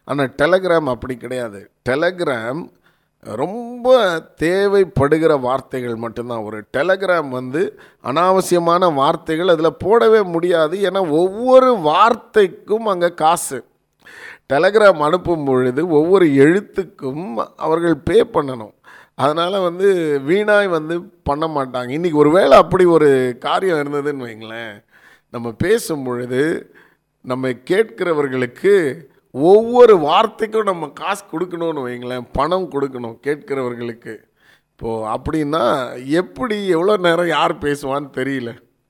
ஆனால் டெலகிராம் அப்படி கிடையாது டெலகிராம் ரொம்ப தேவைப்படுகிற வார்த்தைகள் மட்டும்தான் ஒரு டெலகிராம் வந்து அனாவசியமான வார்த்தைகள் அதில் போடவே முடியாது ஏன்னா ஒவ்வொரு வார்த்தைக்கும் அங்கே காசு டெலகிராம் அனுப்பும் பொழுது ஒவ்வொரு எழுத்துக்கும் அவர்கள் பே பண்ணணும் அதனால் வந்து வீணாய் வந்து பண்ண மாட்டாங்க இன்றைக்கி ஒரு வேளை அப்படி ஒரு காரியம் இருந்ததுன்னு வைங்களேன் நம்ம பேசும் பொழுது நம்ம கேட்கிறவர்களுக்கு ஒவ்வொரு வார்த்தைக்கும் நம்ம காசு கொடுக்கணும்னு வைங்களேன் பணம் கொடுக்கணும் கேட்கிறவர்களுக்கு இப்போது அப்படின்னா எப்படி எவ்வளோ நேரம் யார் பேசுவான்னு தெரியல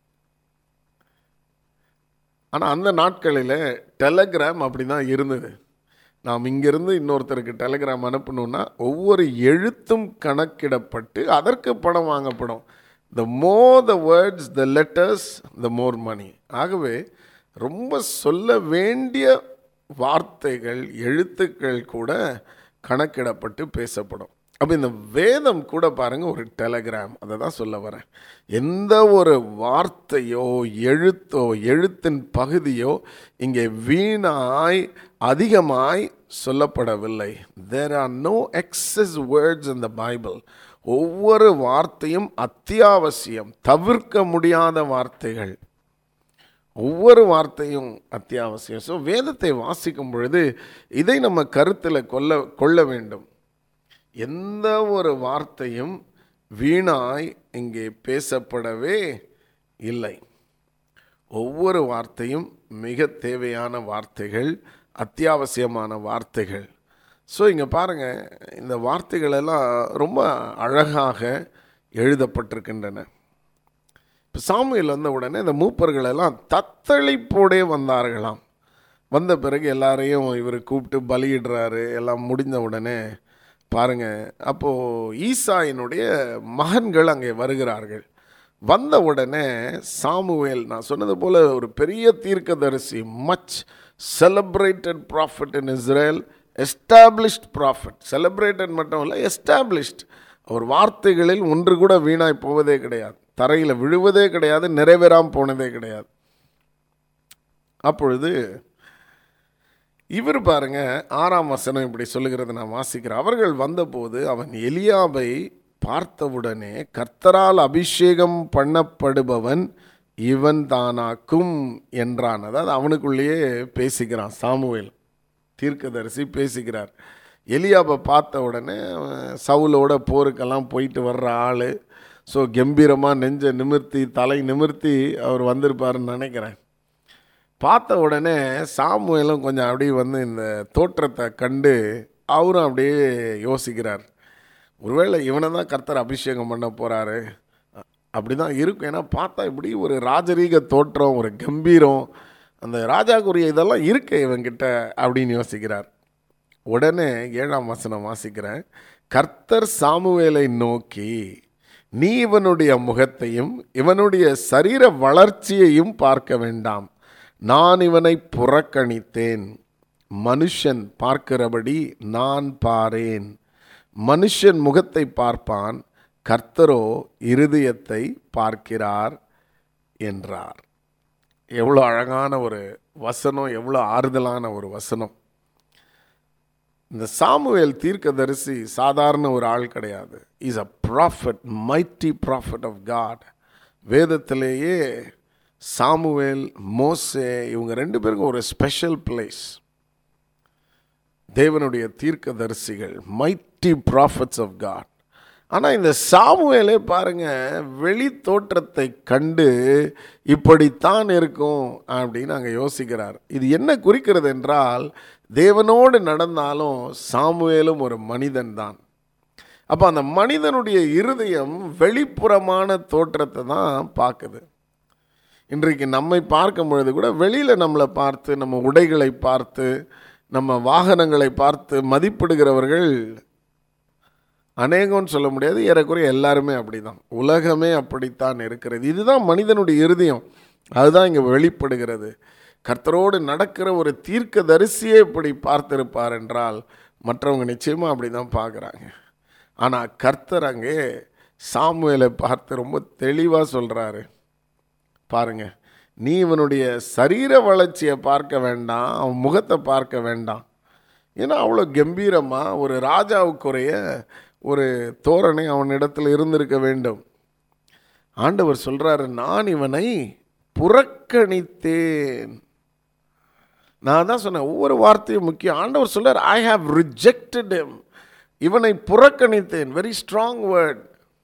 ஆனால் அந்த நாட்களில் டெலகிராம் அப்படி தான் இருந்தது நாம் இங்கேருந்து இன்னொருத்தருக்கு டெலகிராம் அனுப்பணும்னா ஒவ்வொரு எழுத்தும் கணக்கிடப்பட்டு அதற்கு பணம் வாங்கப்படும் த மோர் த வேர்ட்ஸ் த லெட்டர்ஸ் த மோர் மணி ஆகவே ரொம்ப சொல்ல வேண்டிய வார்த்தைகள் எழுத்துக்கள் கூட கணக்கிடப்பட்டு பேசப்படும் அப்போ இந்த வேதம் கூட பாருங்கள் ஒரு டெலகிராம் அதை தான் சொல்ல வரேன் எந்த ஒரு வார்த்தையோ எழுத்தோ எழுத்தின் பகுதியோ இங்கே வீணாய் அதிகமாய் சொல்லப்படவில்லை there are no excess words in the Bible ஒவ்வொரு வார்த்தையும் அத்தியாவசியம் தவிர்க்க முடியாத வார்த்தைகள் ஒவ்வொரு வார்த்தையும் அத்தியாவசியம் ஸோ வேதத்தை வாசிக்கும் பொழுது இதை நம்ம கருத்தில் கொள்ள கொள்ள வேண்டும் எந்த ஒரு வார்த்தையும் வீணாய் இங்கே பேசப்படவே இல்லை ஒவ்வொரு வார்த்தையும் மிக தேவையான வார்த்தைகள் அத்தியாவசியமான வார்த்தைகள் ஸோ இங்கே பாருங்கள் இந்த வார்த்தைகள் எல்லாம் ரொம்ப அழகாக எழுதப்பட்டிருக்கின்றன இப்போ சாமுவேல் வந்த உடனே இந்த மூப்பர்கள் எல்லாம் தத்தளிப்போடே வந்தார்களாம் வந்த பிறகு எல்லாரையும் இவர் கூப்பிட்டு பலியிடுறாரு எல்லாம் முடிந்த உடனே பாருங்க அப்போது ஈசாயினுடைய மகன்கள் அங்கே வருகிறார்கள் வந்த உடனே சாமுவேல் நான் சொன்னது போல் ஒரு பெரிய தீர்க்கதரிசி much celebrated prophet in Israel established prophet celebrated மட்டும் இல்லை எஸ்டாப்ளிஷ்ட் அவர் வார்த்தைகளில் ஒன்று கூட வீணாய் போவதே கிடையாது தரையில் விழுவதே கிடையாது நிறைவேறாமல் போனதே கிடையாது அப்பொழுது இவர் பாருங்க ஆறாம் வசனம் இப்படி சொல்லுகிறது நான் வாசிக்கிறேன் அவர்கள் வந்தபோது அவன் எலியாவை பார்த்தவுடனே கர்த்தரால் அபிஷேகம் பண்ணப்படுபவன் இவன் தானாக்கும் என்றான் அதாவது அவனுக்குள்ளேயே பேசிக்கிறான் சாமுவேல் தீர்க்கதரிசி பேசிக்கிறார் எலியாவை பார்த்த உடனே அவன் சவுலோட போருக்கெல்லாம் போயிட்டு வர்ற ஆள் ஸோ கம்பீரமாக நெஞ்சை நிமிர்த்தி தலை நிமிர்த்தி அவர் வந்திருப்பாருன்னு நினைக்கிறேன் பார்த்த உடனே சாமுவேலும் கொஞ்சம் அப்படியே வந்து இந்த தோற்றத்தை கண்டு அவரும் அப்படியே யோசிக்கிறார் ஒருவேளை இவனை தான் கர்த்தர் அபிஷேகம் பண்ண போகிறாரு அப்படி தான் இருக்கும் ஏன்னா பார்த்தா இப்படி ஒரு ராஜரீக தோற்றம் ஒரு கம்பீரம் அந்த ராஜாக்குரிய இதெல்லாம் இருக்கு இவங்கிட்ட அப்படின்னு யோசிக்கிறார் உடனே ஏழாம் வசனம் வாசிக்கிறேன் கர்த்தர் சாமுவேலை நோக்கி நீ இவனுடைய முகத்தையும் இவனுடைய சரீர வளர்ச்சியையும் பார்க்க வேண்டாம் நான் இவனை புறக்கணித்தேன் மனுஷன் பார்க்கிறபடி நான் பாரேன் மனுஷன் முகத்தை பார்ப்பான் கர்த்தரோ இருதயத்தை பார்க்கிறார் என்றார் எவ்வளோ அழகான ஒரு வசனம் எவ்வளோ ஆறுதலான ஒரு வசனம் இந்த சாமுவேல் தீர்க்கதரிசி சாதாரண ஒரு ஆள் கிடையாது is a prophet mighty prophet of God வேதத்திலேயே சாமுவேல் மோசே இவங்க ரெண்டு பேருக்கும் ஒரு ஸ்பெஷல் பிளேஸ் தேவனுடைய தீர்க்கதரிசிகள் மைட்டி ப்ராஃபட்ஸ் ஆஃப் காட் ஆனால் இந்த சாமுவேலே பாருங்க வெளி தோற்றத்தை கண்டு இப்படித்தான் இருக்கும் அப்படின்னு அங்கே யோசிக்கிறார் இது என்ன குறிக்கிறது என்றால் தேவனோடு நடந்தாலும் சாமுவேலும் ஒரு மனிதன் தான் அப்போ அந்த மனிதனுடைய இருதயம் வெளிப்புறமான தோற்றத்தை தான் பார்க்குது இன்றைக்கு நம்மை பார்க்கும் பொழுது கூட வெளியில் நம்மளை பார்த்து நம்ம உடைகளை பார்த்து நம்ம வாகனங்களை பார்த்து மதிப்பிடுகிறவர்கள் அநேகம்னு சொல்ல முடியாது ஏறக்குறைய எல்லாருமே அப்படிதான் உலகமே அப்படித்தான் இருக்கிறது இதுதான் மனிதனுடைய இருதயம் அதுதான் இங்கே வெளிப்படுகிறது கர்த்தரோடு நடக்கிற ஒரு தீர்க்க தரிசியே இப்படி பார்த்திருப்பார் என்றால் மற்றவங்க நிச்சயமாக அப்படி தான் பார்க்குறாங்க ஆனால் கர்த்தர் அங்கே சாமுவேலை பார்த்து ரொம்ப தெளிவாக சொல்கிறாரு பாருங்க நீ இவனுடைய சரீர வளர்ச்சியை பார்க்க வேண்டாம் அவன் முகத்தை பார்க்க வேண்டாம் ஏன்னா அவ்வளோ கம்பீரமாக ஒரு ராஜாவுக்குரிய ஒரு தோரணை அவனிடத்தில் இருந்திருக்க வேண்டும் ஆண்டவர் சொல்றாரு நான் இவனை புறக்கணித்தேன் நான் தான் சொன்னேன் ஒவ்வொரு வார்த்தையும் முக்கியம் ஆண்டவர் சொல்றார் ஐ ஹாவ் ரிஜெக்டட் him இவனை புறக்கணித்தேன் வெரி ஸ்ட்ராங் வேர்ட்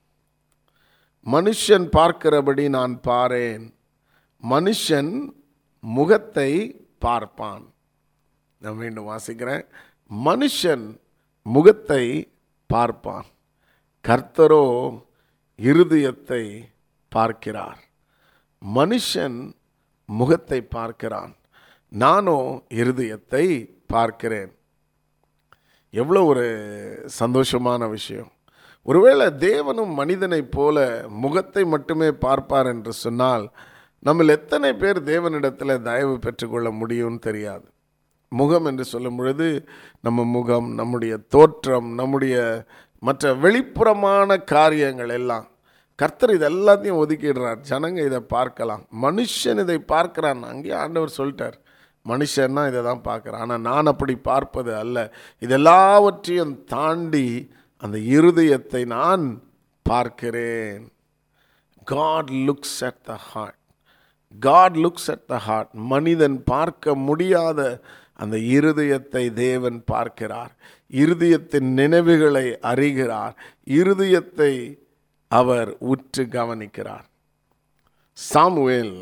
மனுஷன் பார்க்கிறபடி நான் பாரேன் மனுஷன் முகத்தை பார்ப்பான் நான் மீண்டும் வாசிக்கிறேன் மனுஷன் முகத்தை பார்ப்பான் கர்த்தரோ இருதயத்தை பார்க்கிறார் மனுஷன் முகத்தை பார்க்கிறான் நானோ இருதயத்தை பார்க்கிறேன் எவ்வளோ ஒரு சந்தோஷமான விஷயம் ஒருவேளை தேவனும் மனிதனைப் போல முகத்தை மட்டுமே பார்ப்பார் என்று சொன்னால் நம்மில் எத்தனை பேர் தேவனிடத்தில் தயவு பெற்றுக்கொள்ள முடியும்னு தெரியாது முகம் என்று சொல்லும் பொழுது நம்ம முகம் நம்முடைய தோற்றம் நம்முடைய மற்ற வெளிப்புறமான காரியங்கள் எல்லாம் கர்த்தர் இது எல்லாத்தையும் ஒதுக்கிடுறார் ஜனங்க இதை பார்க்கலாம் மனுஷன் இதை பார்க்கிறான் அங்கேயே ஆண்டவர் சொல்லிட்டார் மனுஷன்னா இதை தான் பார்க்குறான் ஆனால் நான் அப்படி பார்ப்பது அல்ல இதெல்லாவற்றையும் தாண்டி அந்த இருதயத்தை நான் பார்க்கிறேன் God looks at the heart God looks at the heart மனிதன் பார்க்க முடியாத அந்த இருதயத்தை தேவன் பார்க்கிறார் இருதயத்தின் நினைவுகளை அறிகிறார் இருதயத்தை அவர் உற்று கவனிக்கிறார் சாமுவேல்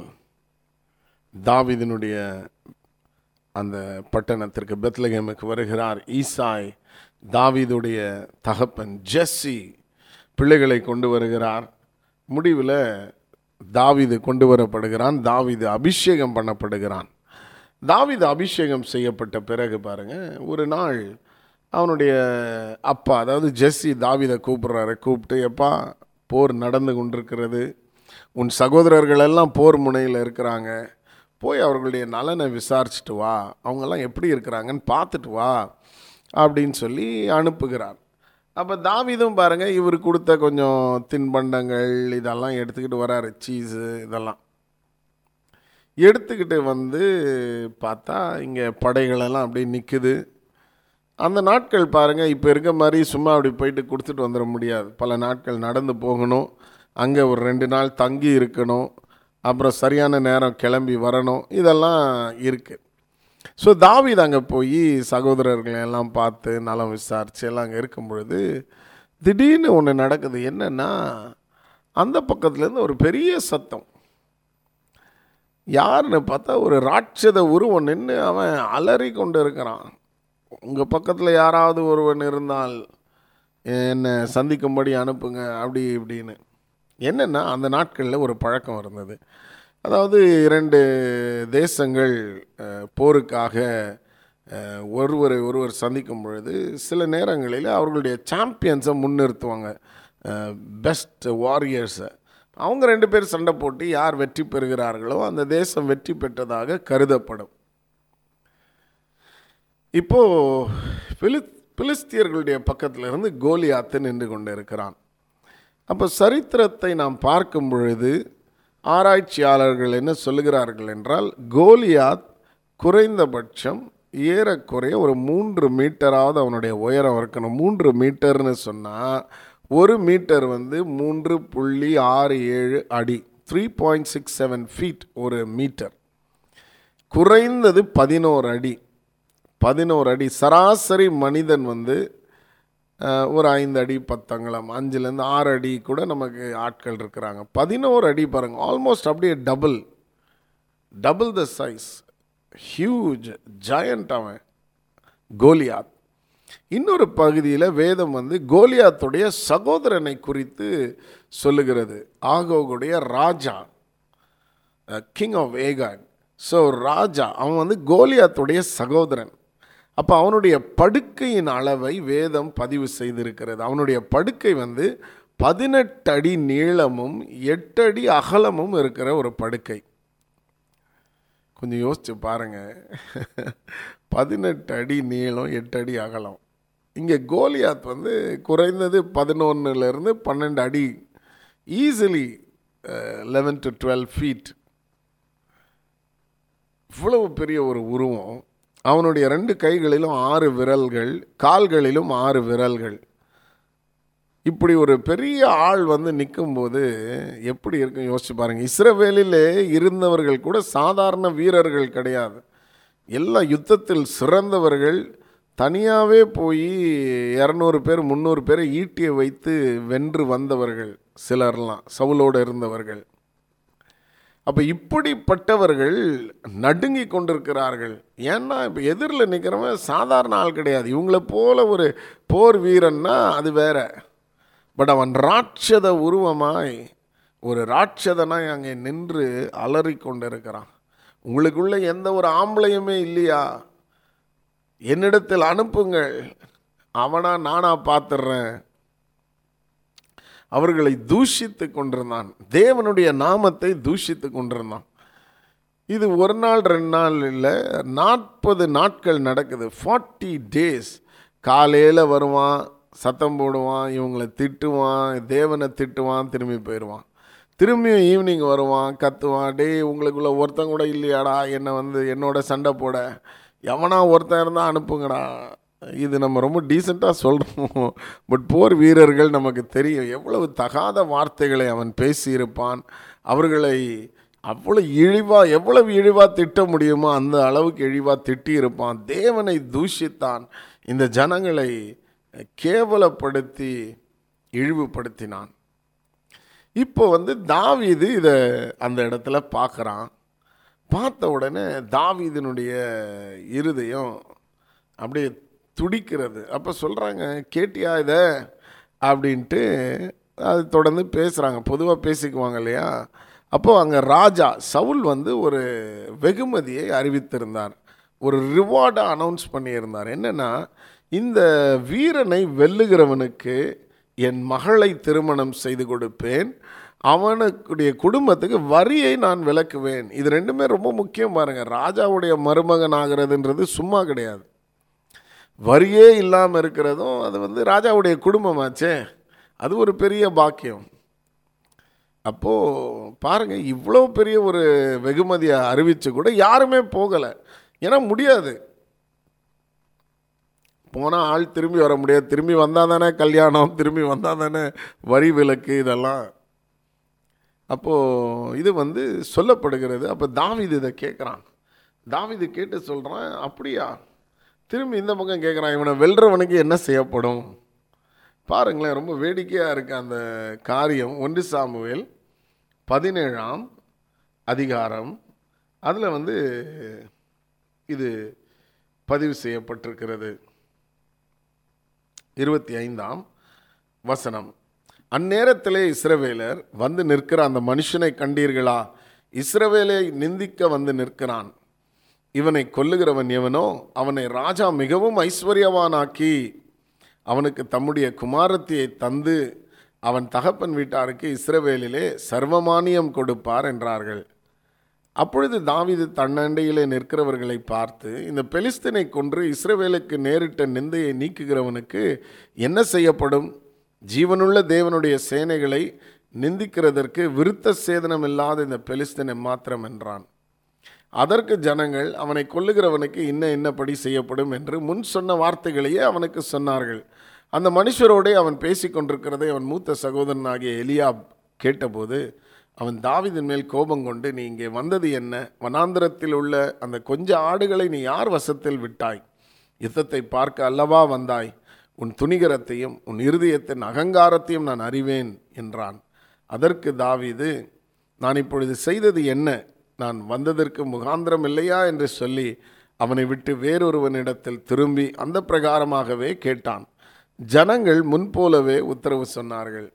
தாவீதினுடைய அந்த பட்டணத்திற்கு பெத்லகேமுக்கு வருகிறார் ஈசாய் தாவீதுடைய தகப்பன் ஜெஸ்ஸி பிள்ளைகளை கொண்டு வருகிறார் முடிவில் தாவீது கொண்டு வரப்படுகிறான் தாவீது அபிஷேகம் பண்ணப்படுகிறான் தாவீது அபிஷேகம் செய்யப்பட்ட பிறகு பாருங்க ஒரு நாள் அவனுடைய அப்பா அதாவது ஜெஸ்ஸி தாவீதை கூப்பிடுறாரு கூப்பிட்டு எப்பா போர் நடந்து கொண்டிருக்கிறது உன் சகோதரர்கள் எல்லாம் போர் முனையில் இருக்கிறாங்க போய் அவர்களுடைய நலனை விசாரிச்சுட்டு வா அவங்கெல்லாம் எப்படி இருக்கிறாங்கன்னு பார்த்துட்டு வா அப்படின்னு சொல்லி அனுப்புகிறார் அப்போ தாவீதும் பாருங்கள் இவர் கொடுத்த கொஞ்சம் தின்பண்டங்கள் இதெல்லாம் எடுத்துக்கிட்டு வராரு சீஸு இதெல்லாம் எடுத்துக்கிட்டு வந்து பார்த்தா இங்கே படைகளெல்லாம் அப்படியே நிற்குது அந்த நாட்கள் பாருங்கள் இப்போ இருக்க மாதிரி சும்மா அப்படி போயிட்டு கொடுத்துட்டு வந்துட முடியாது பல நாட்கள் நடந்து போகணும் அங்கே ஒரு ரெண்டு நாள் தங்கி இருக்கணும் அப்புறம் சரியான நேரம் கிளம்பி வரணும் இதெல்லாம் இருக்குது ஸோ தாவீது அங்கே போய் சகோதரர்களை எல்லாம் பார்த்து நலம் விசாரித்து எல்லாம் அங்கே இருக்கும் பொழுது திடீர்னு ஒன்று நடக்குது என்னென்னா அந்த பக்கத்துலேருந்து ஒரு பெரிய சத்தம் யாருன்னு பார்த்தா ஒரு ராட்சத உருவம் நின்று அவன் அலறி கொண்டு இருக்கிறான் உங்கள் பக்கத்தில் யாராவது ஒருவன் இருந்தால் என்னை சந்திக்கும்படி அனுப்புங்க அப்படி இப்படின்னு என்னென்னா அந்த நாட்களில் ஒரு பழக்கம் இருந்தது அதாவது இரண்டு தேசங்கள் அஹ், போருக்காக அஹ், ஒருவரை ஒருவர் சந்திக்கும் பொழுது சில நேரங்களில் அவர்களுடைய சாம்பியன்ஸை முன்னிறுத்துவாங்க பெஸ்ட் வாரியர்ஸை அவங்க ரெண்டு பேர் சண்டை போட்டு யார் வெற்றி பெறுகிறார்களோ அந்த தேசம் வெற்றி பெற்றதாக கருதப்படும் இப்போ பிலி பிலிஸ்தியர்களுடைய பக்கத்தில் இருந்து கோலியாத்து நின்று கொண்டு இருக்கிறான் அப்போ சரித்திரத்தை நாம் பார்க்கும் பொழுது ஆராய்ச்சியாளர்கள் என்ன சொல்லுகிறார்கள் என்றால் கோலியாத் குறைந்தபட்சம் ஏறக்குறைய ஒரு மூன்று மீட்டராவது அவனுடைய உயரம் இருக்கணும் மூன்று மீட்டர்னு சொன்னால் ஒரு மீட்டர் வந்து மூன்று புள்ளி ஆறு ஏழு அடி three point six seven feet ஒரு மீட்டர் குறைந்தது பதினோரு அடி பதினோரு அடி சராசரி மனிதன் வந்து அஹ், ஒரு ஐந்து அடி பத்தங்கலம் அஞ்சுலேருந்து ஆறு அடி கூட நமக்கு ஆட்கள் இருக்கிறாங்க பதினோரு அடி பாருங்கள் ஆல்மோஸ்ட் அப்படியே double double the size huge giant அவன் கோலியாத் இன்னொரு பகுதியில் வேதம் வந்து கோலியாத்துடைய சகோதரனை குறித்து சொல்லுகிறது ஆகோகுடைய ராஜா கிங் ஆஃப் ஏகாட் ஸோ ராஜா அவன் வந்து கோலியாத்துடைய சகோதரன் அப்போ அவனுடைய படுக்கையின் அளவை வேதம் பதிவு செய்திருக்கிறது அவனுடைய படுக்கை வந்து பதினெட்டு அடி நீளமும் எட்டு அடி அகலமும் இருக்கிற ஒரு படுக்கை கொஞ்சம் யோசிச்சு பாருங்க பதினெட்டு அடி நீளம் எட்டு அடி அகலம் இங்கே கோலியாத் வந்து குறைந்தது பதினொன்னுலேருந்து பன்னெண்டு அடி easily eleven to twelve feet இவ்வளவு பெரிய ஒரு உருவம் அவனுடைய ரெண்டு கைகளிலும் ஆறு விரல்கள் கால்களிலும் ஆறு விரல்கள் இப்படி ஒரு பெரிய ஆள் வந்து நிற்கும்போது எப்படி இருக்கும் யோசிச்சு பாருங்க இஸ்ரவேலிலே இருந்தவர்கள் கூட சாதாரண வீரர்கள் கிடையாது எல்லா யுத்தத்தில் சிறந்தவர்கள் தனியாகவே போய் இரநூறு பேர் முந்நூறு பேரை ஈட்டியை வைத்து வென்று வந்தவர்கள் சிலர்லாம் சவுலோடு இருந்தவர்கள் அப்போ இப்படிப்பட்டவர்கள் நடுங்கி கொண்டிருக்கிறார்கள் ஏன்னா இப்போ எதிரில் நிற்கிறவன் சாதாரண ஆள் கிடையாது இவங்கள போல ஒரு போர் வீரன்னா அது வேற பட் அவன் ராட்சத உருவமாய் ஒரு ராட்சதனாய் அங்கே நின்று அலறி கொண்டிருக்கிறான் உங்களுக்குள்ள எந்த ஒரு ஆம்பளையுமே இல்லையா என்னிடத்தில் அனுப்புங்கள் அவனா நானா பார்த்துடுறேன் அவர்களை தூஷித்து கொண்டிருந்தான் தேவனுடைய நாமத்தை தூஷித்து கொண்டிருந்தான் இது ஒரு நாள் ரெண்டு நாள் இல்லை நாற்பது நாட்கள் நடக்குது ஃபார்ட்டி டேஸ் காலையில் வருவான் சத்தம் போடுவான் இவங்களை திட்டுவான் தேவனை திட்டுவான் திரும்பி போயிடுவான் திரும்பியும் ஈவினிங் வருவான் கத்துவான் டேய் உங்களுக்குள்ள ஒருத்தன் கூட இல்லையாடா என்னை வந்து என்னோட சண்டை போட எவனா ஒருத்தன் இருந்தால் அனுப்புங்கடா இது நம்ம ரொம்ப டீசெண்டாக சொல்கிறோம் பட் போர் வீரர்கள் நமக்கு தெரியும் எவ்வளவு தகாத வார்த்தைகளை அவன் பேசியிருப்பான் அவர்களை அவ்வளோ இழிவாக எவ்வளவு இழிவாக திட்ட முடியுமோ அந்த அளவுக்கு இழிவாக திட்டியிருப்பான் தேவனை தூஷித்தான் இந்த ஜனங்களை கேவலப்படுத்தி இழிவுபடுத்தினான் இப்போ வந்து தாவீது இதை அந்த இடத்துல பார்க்குறான் பார்த்த உடனே தாவீதினுடைய இருதயம் அப்படியே துடிக்கிறது அப்போ சொல்கிறாங்க கேட்டியா இதை அப்படின்ட்டு அது தொடர்ந்து பேசுகிறாங்க பொதுவாக பேசிக்குவாங்க இல்லையா அப்போது அங்கே ராஜா சவுல் வந்து ஒரு வெகுமதியை அறிவித்திருந்தார் ஒரு ரிவார்டை அனௌன்ஸ் பண்ணியிருந்தார் என்னென்னா இந்த வீரனை வெல்லுகிறவனுக்கு என் மகளை திருமணம் செய்து கொடுப்பேன் அவனுக்குடைய குடும்பத்துக்கு வரியை நான் விளக்குவேன் இது ரெண்டுமே ரொம்ப முக்கியம் பாருங்க ராஜாவுடைய மருமகன் ஆகிறதுன்றது சும்மா கிடையாது வரியே இல்லாமல் இருக்கிறதும் அது வந்து ராஜாவுடைய குடும்பமாச்சே அது ஒரு பெரிய பாக்கியம் அப்போது பாருங்கள் இவ்வளோ பெரிய ஒரு வெகுமதியை அறிவித்து கூட யாருமே போகலை ஏன்னா முடியாது போனால் ஆள் திரும்பி வர முடியாது திரும்பி வந்தால் தானே கல்யாணம் திரும்பி வந்தால் தானே வரி விலக்கு இதெல்லாம் அப்போது இது வந்து சொல்லப்படுகிறது அப்போ தாவிது இதை கேட்குறான் தாவிது கேட்டு சொல்கிறான் அப்படியா திரும்பி இந்த பக்கம் கேட்குறான் இவனை வெல்றவனுக்கு என்ன செய்யப்படும் பாருங்களேன் ரொம்ப வேடிக்கையாக இருக்கு அந்த காரியம் ஒன்று சாமுவேல் பதினேழாம் அதிகாரம் அதில் வந்து இது பதிவு செய்யப்பட்டிருக்கிறது இருபத்தி ஐந்தாம் வசனம் அந்நேரத்திலே இஸ்ரவேலர் வந்து நிற்கிற அந்த மனுஷனை கண்டீர்களா இஸ்ரவேலை நிந்திக்க வந்து நிற்கிறான் இவனை கொல்லுகிறவன் எவனோ அவனை ராஜா மிகவும் ஐஸ்வர்யவானாக்கி அவனுக்கு தம்முடைய குமாரத்தியை தந்து அவன் தகப்பன் வீட்டாருக்கு இஸ்ரவேலிலே சர்வமானியம் கொடுப்பார் என்றார்கள் அப்பொழுது தாவீது தன்னண்டையிலே நிற்கிறவர்களை பார்த்து இந்த பெலிஸ்தனை கொன்று இஸ்ரவேலுக்கு நேரிட்ட நிந்தையை நீக்குகிறவனுக்கு என்ன செய்யப்படும் ஜீவனுள்ள தேவனுடைய சேனைகளை நிந்திக்கிறதற்கு விருத்த சேதனம் இல்லாத இந்த பெலிஸ்தனை மாத்திரம் என்றான் அதற்கு ஜனங்கள் அவனை கொல்லுகிறவனுக்கு இன்ன இன்னபடி செய்யப்படும் என்று முன் சொன்ன வார்த்தைகளையே அவனுக்கு சொன்னார்கள் அந்த மனுஷரோடே அவன் பேசிக்கொண்டிருக்கிறதை அவன் மூத்த சகோதரனாகிய எலியாப் கேட்டபோது அவன் தாவிதின் மேல் கோபம் கொண்டு நீ இங்கே வந்தது என்ன வனாந்திரத்தில் உள்ள அந்த கொஞ்ச ஆடுகளை நீ யார் வசத்தில் விட்டாய் யுத்தத்தை பார்க்க அல்லவா வந்தாய் உன் துணிகரத்தையும் உன் இருதயத்தின் அகங்காரத்தையும் நான் அறிவேன் என்றான் அதற்கு தாவீது நான் இப்பொழுது செய்தது என்ன நான் வந்ததற்கு முகாந்திரம் இல்லையா என்று சொல்லி அவனை விட்டு வேறொருவனிடத்தில் திரும்பி அந்த பிரகாரமாகவே கேட்டான் ஜனங்கள் முன்போலவே உத்தரவு சொன்னார்கள்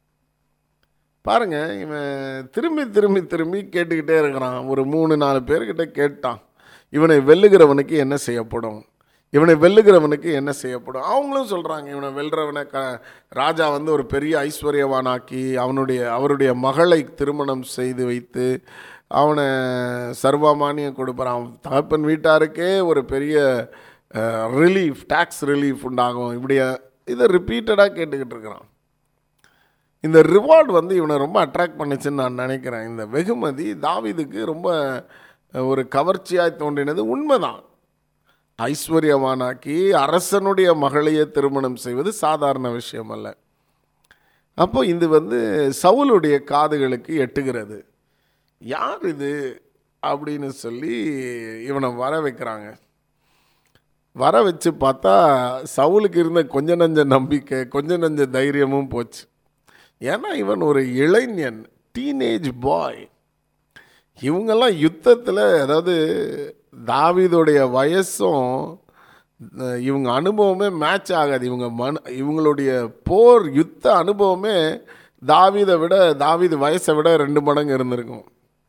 பாருங்க இவன் திரும்பி திரும்பி திரும்பி கேட்டுக்கிட்டே இருக்கிறான் ஒரு மூணு நாலு பேர்கிட்ட கேட்டான் இவனை வெல்லுகிறவனுக்கு என்ன செய்யப்படும் இவனை வெல்லுகிறவனுக்கு என்ன செய்யப்படும் அவங்களும் சொல்கிறாங்க இவனை வெல்றவனை க ராஜா வந்து ஒரு பெரிய ஐஸ்வர்யவானாக்கி அவனுடைய அவருடைய மகளை திருமணம் செய்து வைத்து அவனை சர்வமானியம் கொடுப்பான் அவன் தகப்பன் வீட்டாருக்கே ஒரு பெரிய ரிலீஃப் டேக்ஸ் ரிலீஃப் உண்டாகும் இப்படி இதை ரிப்பீட்டடாக கேட்டுக்கிட்டு இருக்கிறான் இந்த ரிவார்டு வந்து இவனை ரொம்ப அட்ராக்ட் பண்ணுச்சுன்னு நான் நினைக்கிறேன் இந்த வெகுமதி தாவீதுக்கு ரொம்ப ஒரு கவர்ச்சியாய் தோன்றினது உண்மைதான் ஐஸ்வர்யவானாக்கி அரசனுடைய மகளையே திருமணம் செய்வது சாதாரண விஷயம் அல்ல அப்போ இது வந்து சவுலுடைய காதுகளுக்கு எட்டுகிறது யார் இது அப்படின்னு சொல்லி இவனை வர வைக்கிறாங்க வர வச்சு பார்த்தா சவுலுக்கு இருந்த கொஞ்ச நஞ்ச நம்பிக்கை கொஞ்ச நஞ்ச தைரியமும் போச்சு ஏன்னா இவன் ஒரு இளைஞன் டீனேஜ் பாய் இவங்கெல்லாம் யுத்தத்தில் அதாவது தாவீதுடைய வயசும் அஹ், இவங்க அனுபவமே மேட்ச் ஆகாது இவங்க மன இவங்களுடைய போர் யுத்த அனுபவமே தாவீதை விட தாவீது வயசை விட ரெண்டு மடங்கு இருந்திருக்கும்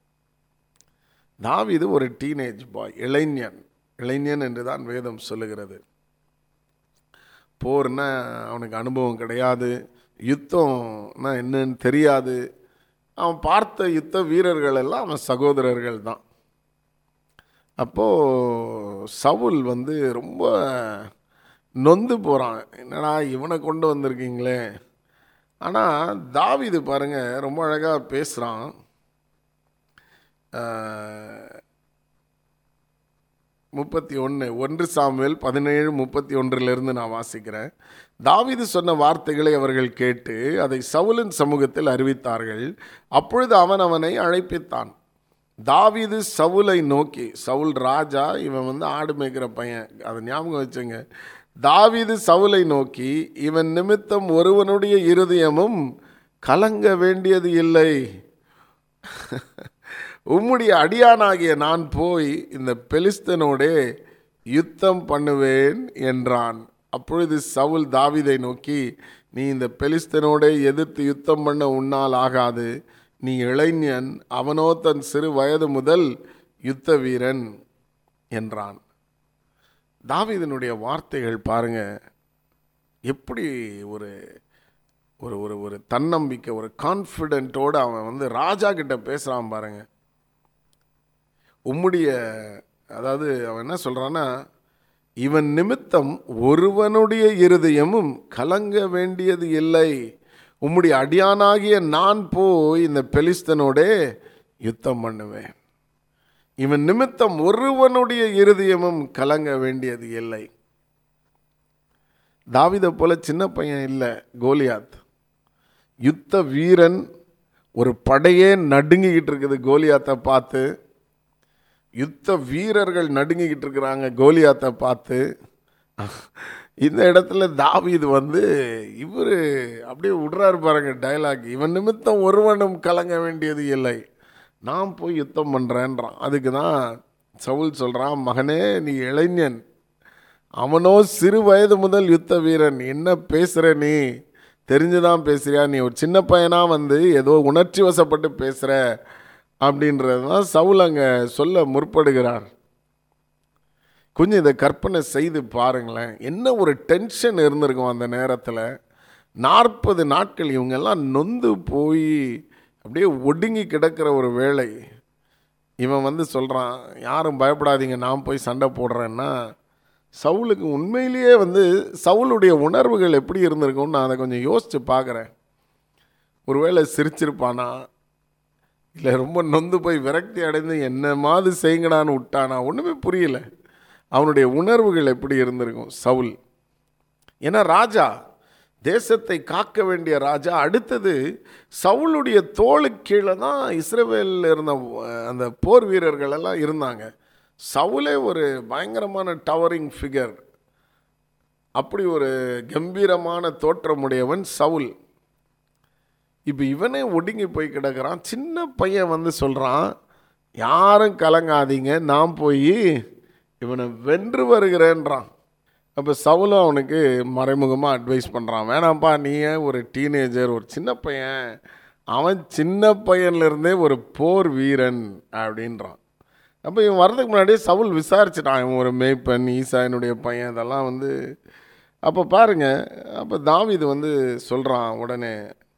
தாவீது ஒரு டீனேஜ் பாய் இளைஞன் இளைஞன் என்று தான் வேதம் சொல்லுகிறது போர்னா அவனுக்கு அனுபவம் கிடையாது யுத்தம்னா என்னன்னு தெரியாது அவன் பார்த்த யுத்த வீரர்கள் எல்லாம் அவன் சகோதரர்கள் தான் அப்போது சவுல் வந்து ரொம்ப நொந்து போகிறான் என்னடா இவனை கொண்டு வந்திருக்கீங்களே ஆனால் தாவீது பாருங்க ரொம்ப அழகாக பேசுகிறான் முப்பத்தி ஒன்று ஒன்று சாமுவேல் பதினேழு முப்பத்தி ஒன்றிலிருந்து நான் வாசிக்கிறேன் தாவீது சொன்ன வார்த்தைகளை அவர்கள் கேட்டு அதை சவுலின் சமூகத்தில் அறிவித்தார்கள் அப்பொழுது அவன் அவனை அழைப்பித்தான் தாவீது சவுலை நோக்கி சவுல் ராஜா இவன் வந்து ஆடு மேய்க்கிற பையன் அதை ஞாபகம் வச்சுங்க தாவீது சவுலை நோக்கி இவன் நிமித்தம் ஒருவனுடைய இருதயமும் கலங்க வேண்டியது இல்லை உம்முடைய அடியானாகிய நான் போய் இந்த பெலிஸ்தனோடே யுத்தம் பண்ணுவேன் என்றான் அப்பொழுது சவுல் தாவீதை நோக்கி நீ இந்த பெலிஸ்தனோடே எதிர்த்து யுத்தம் பண்ண உன்னால் ஆகாது நீ இளைஞன் அவனோ தன் சிறு வயது முதல் யுத்த வீரன் என்றான் தாவீதனுடைய வார்த்தைகள் பாருங்க எப்படி ஒரு ஒரு ஒரு ஒரு தன்னம்பிக்கை ஒரு கான்ஃபிடென்ட்டோடு அவன் வந்து ராஜா கிட்ட பேசுகிறான் பாருங்க உம்முடைய அதாவது அவன் என்ன சொல்கிறான்னா இவன் நிமித்தம் ஒருவனுடைய இருதயமும் கலங்க வேண்டியது இல்லை உம்முடைய அடியானாகிய நான் போய் இந்த பெலிஸ்தனோடே யுத்தம் பண்ணுவேன் இவன் நிமித்தம் ஒருவனுடைய இருதயமும் கலங்க வேண்டியது இல்லை தாவிதை போல சின்ன பையன் இல்லை கோலியாத் யுத்த வீரன் ஒரு படையே நடுங்கிக்கிட்டு இருக்குது கோலியாத்தை பார்த்து யுத்த வீரர்கள் நடுங்கிக்கிட்டு இருக்கிறாங்க கோலியாத்தை பார்த்து இந்த இடத்துல தாவீது வந்து இவர் அப்படியே விடுறாரு பாருங்க டைலாக் இவன் நிமித்தம் ஒருவனும் கலங்க வேண்டியது இல்லை நான் போய் யுத்தம் பண்ணுறேன்றான் அதுக்கு தான் சவுல் சொல்கிறான் மகனே நீ இளைஞன் அவனோ சிறு வயது முதல் யுத்த வீரன் என்ன பேசுகிற நீ தெரிஞ்சுதான் பேசுறியா நீ ஒரு சின்ன பையனா வந்து ஏதோ உணர்ச்சி வசப்பட்டு பேசுகிற அப்படின்றது தான் சவுல் அங்கே சொல்ல முற்படுகிறார் கொஞ்சம் இதை கற்பனை செய்து பாருங்களேன் என்ன ஒரு டென்ஷன் இருந்திருக்கும் அந்த நேரத்தில் நாற்பது நாட்கள் இவங்கெல்லாம் நொந்து போய் அப்படியே ஒடுங்கி கிடக்கிற ஒரு வேலை இவன் வந்து சொல்கிறான் யாரும் பயப்படாதீங்க நான் போய் சண்டை போடுறேன்னா சவுலுக்கு உண்மையிலேயே வந்து சவுளுடைய உணர்வுகள் எப்படி இருந்திருக்கும்னு நான் அதை கொஞ்சம் யோசித்து பார்க்குறேன் ஒருவேளை சிரிச்சிருப்பானா இல்லை ரொம்ப நொந்து போய் விரக்தி அடைந்து என்ன மாதிரி செய்யுங்கடான்னு விட்டானா ஒன்றுமே புரியல அவனுடைய உணர்வுகள் எப்படி இருந்திருக்கும் சவுல் ஏன்னா ராஜா தேசத்தை காக்க வேண்டிய ராஜா அடுத்தது சவுளுடைய தோளுக்கு கீழே தான் இஸ்ரேவேலில் இருந்த அஹ், அந்த போர் வீரர்கள் எல்லாம் இருந்தாங்க சவுலே ஒரு பயங்கரமான டவரிங் ஃபிகர் அப்படி ஒரு கம்பீரமான தோற்றமுடையவன் சவுல் இப்போ இவனே ஒடுங்கி போய் கிடக்கிறான் சின்ன பையன் வந்து சொல்கிறான் யாரும் கலங்காதீங்க நான் போய் இவனை வென்று வருகிறேன்றான் அப்போ சவுலும் அவனுக்கு மறைமுகமாக அட்வைஸ் பண்ணுறான் வேணாம்ப்பா நீ ஏன் ஒரு டீனேஜர் ஒரு சின்ன பையன் அவன் சின்ன பையன்லேருந்தே ஒரு போர் வீரன் அப்படின்றான் அப்போ இவன் வர்றதுக்கு முன்னாடியே சவுல் விசாரிச்சிட்டான் இவன் ஒரு மேய்ப்பன் ஈசா என்னுடைய பையன் இதெல்லாம் வந்து அப்போ பாருங்க அப்போ தாவீது வந்து சொல்கிறான் உடனே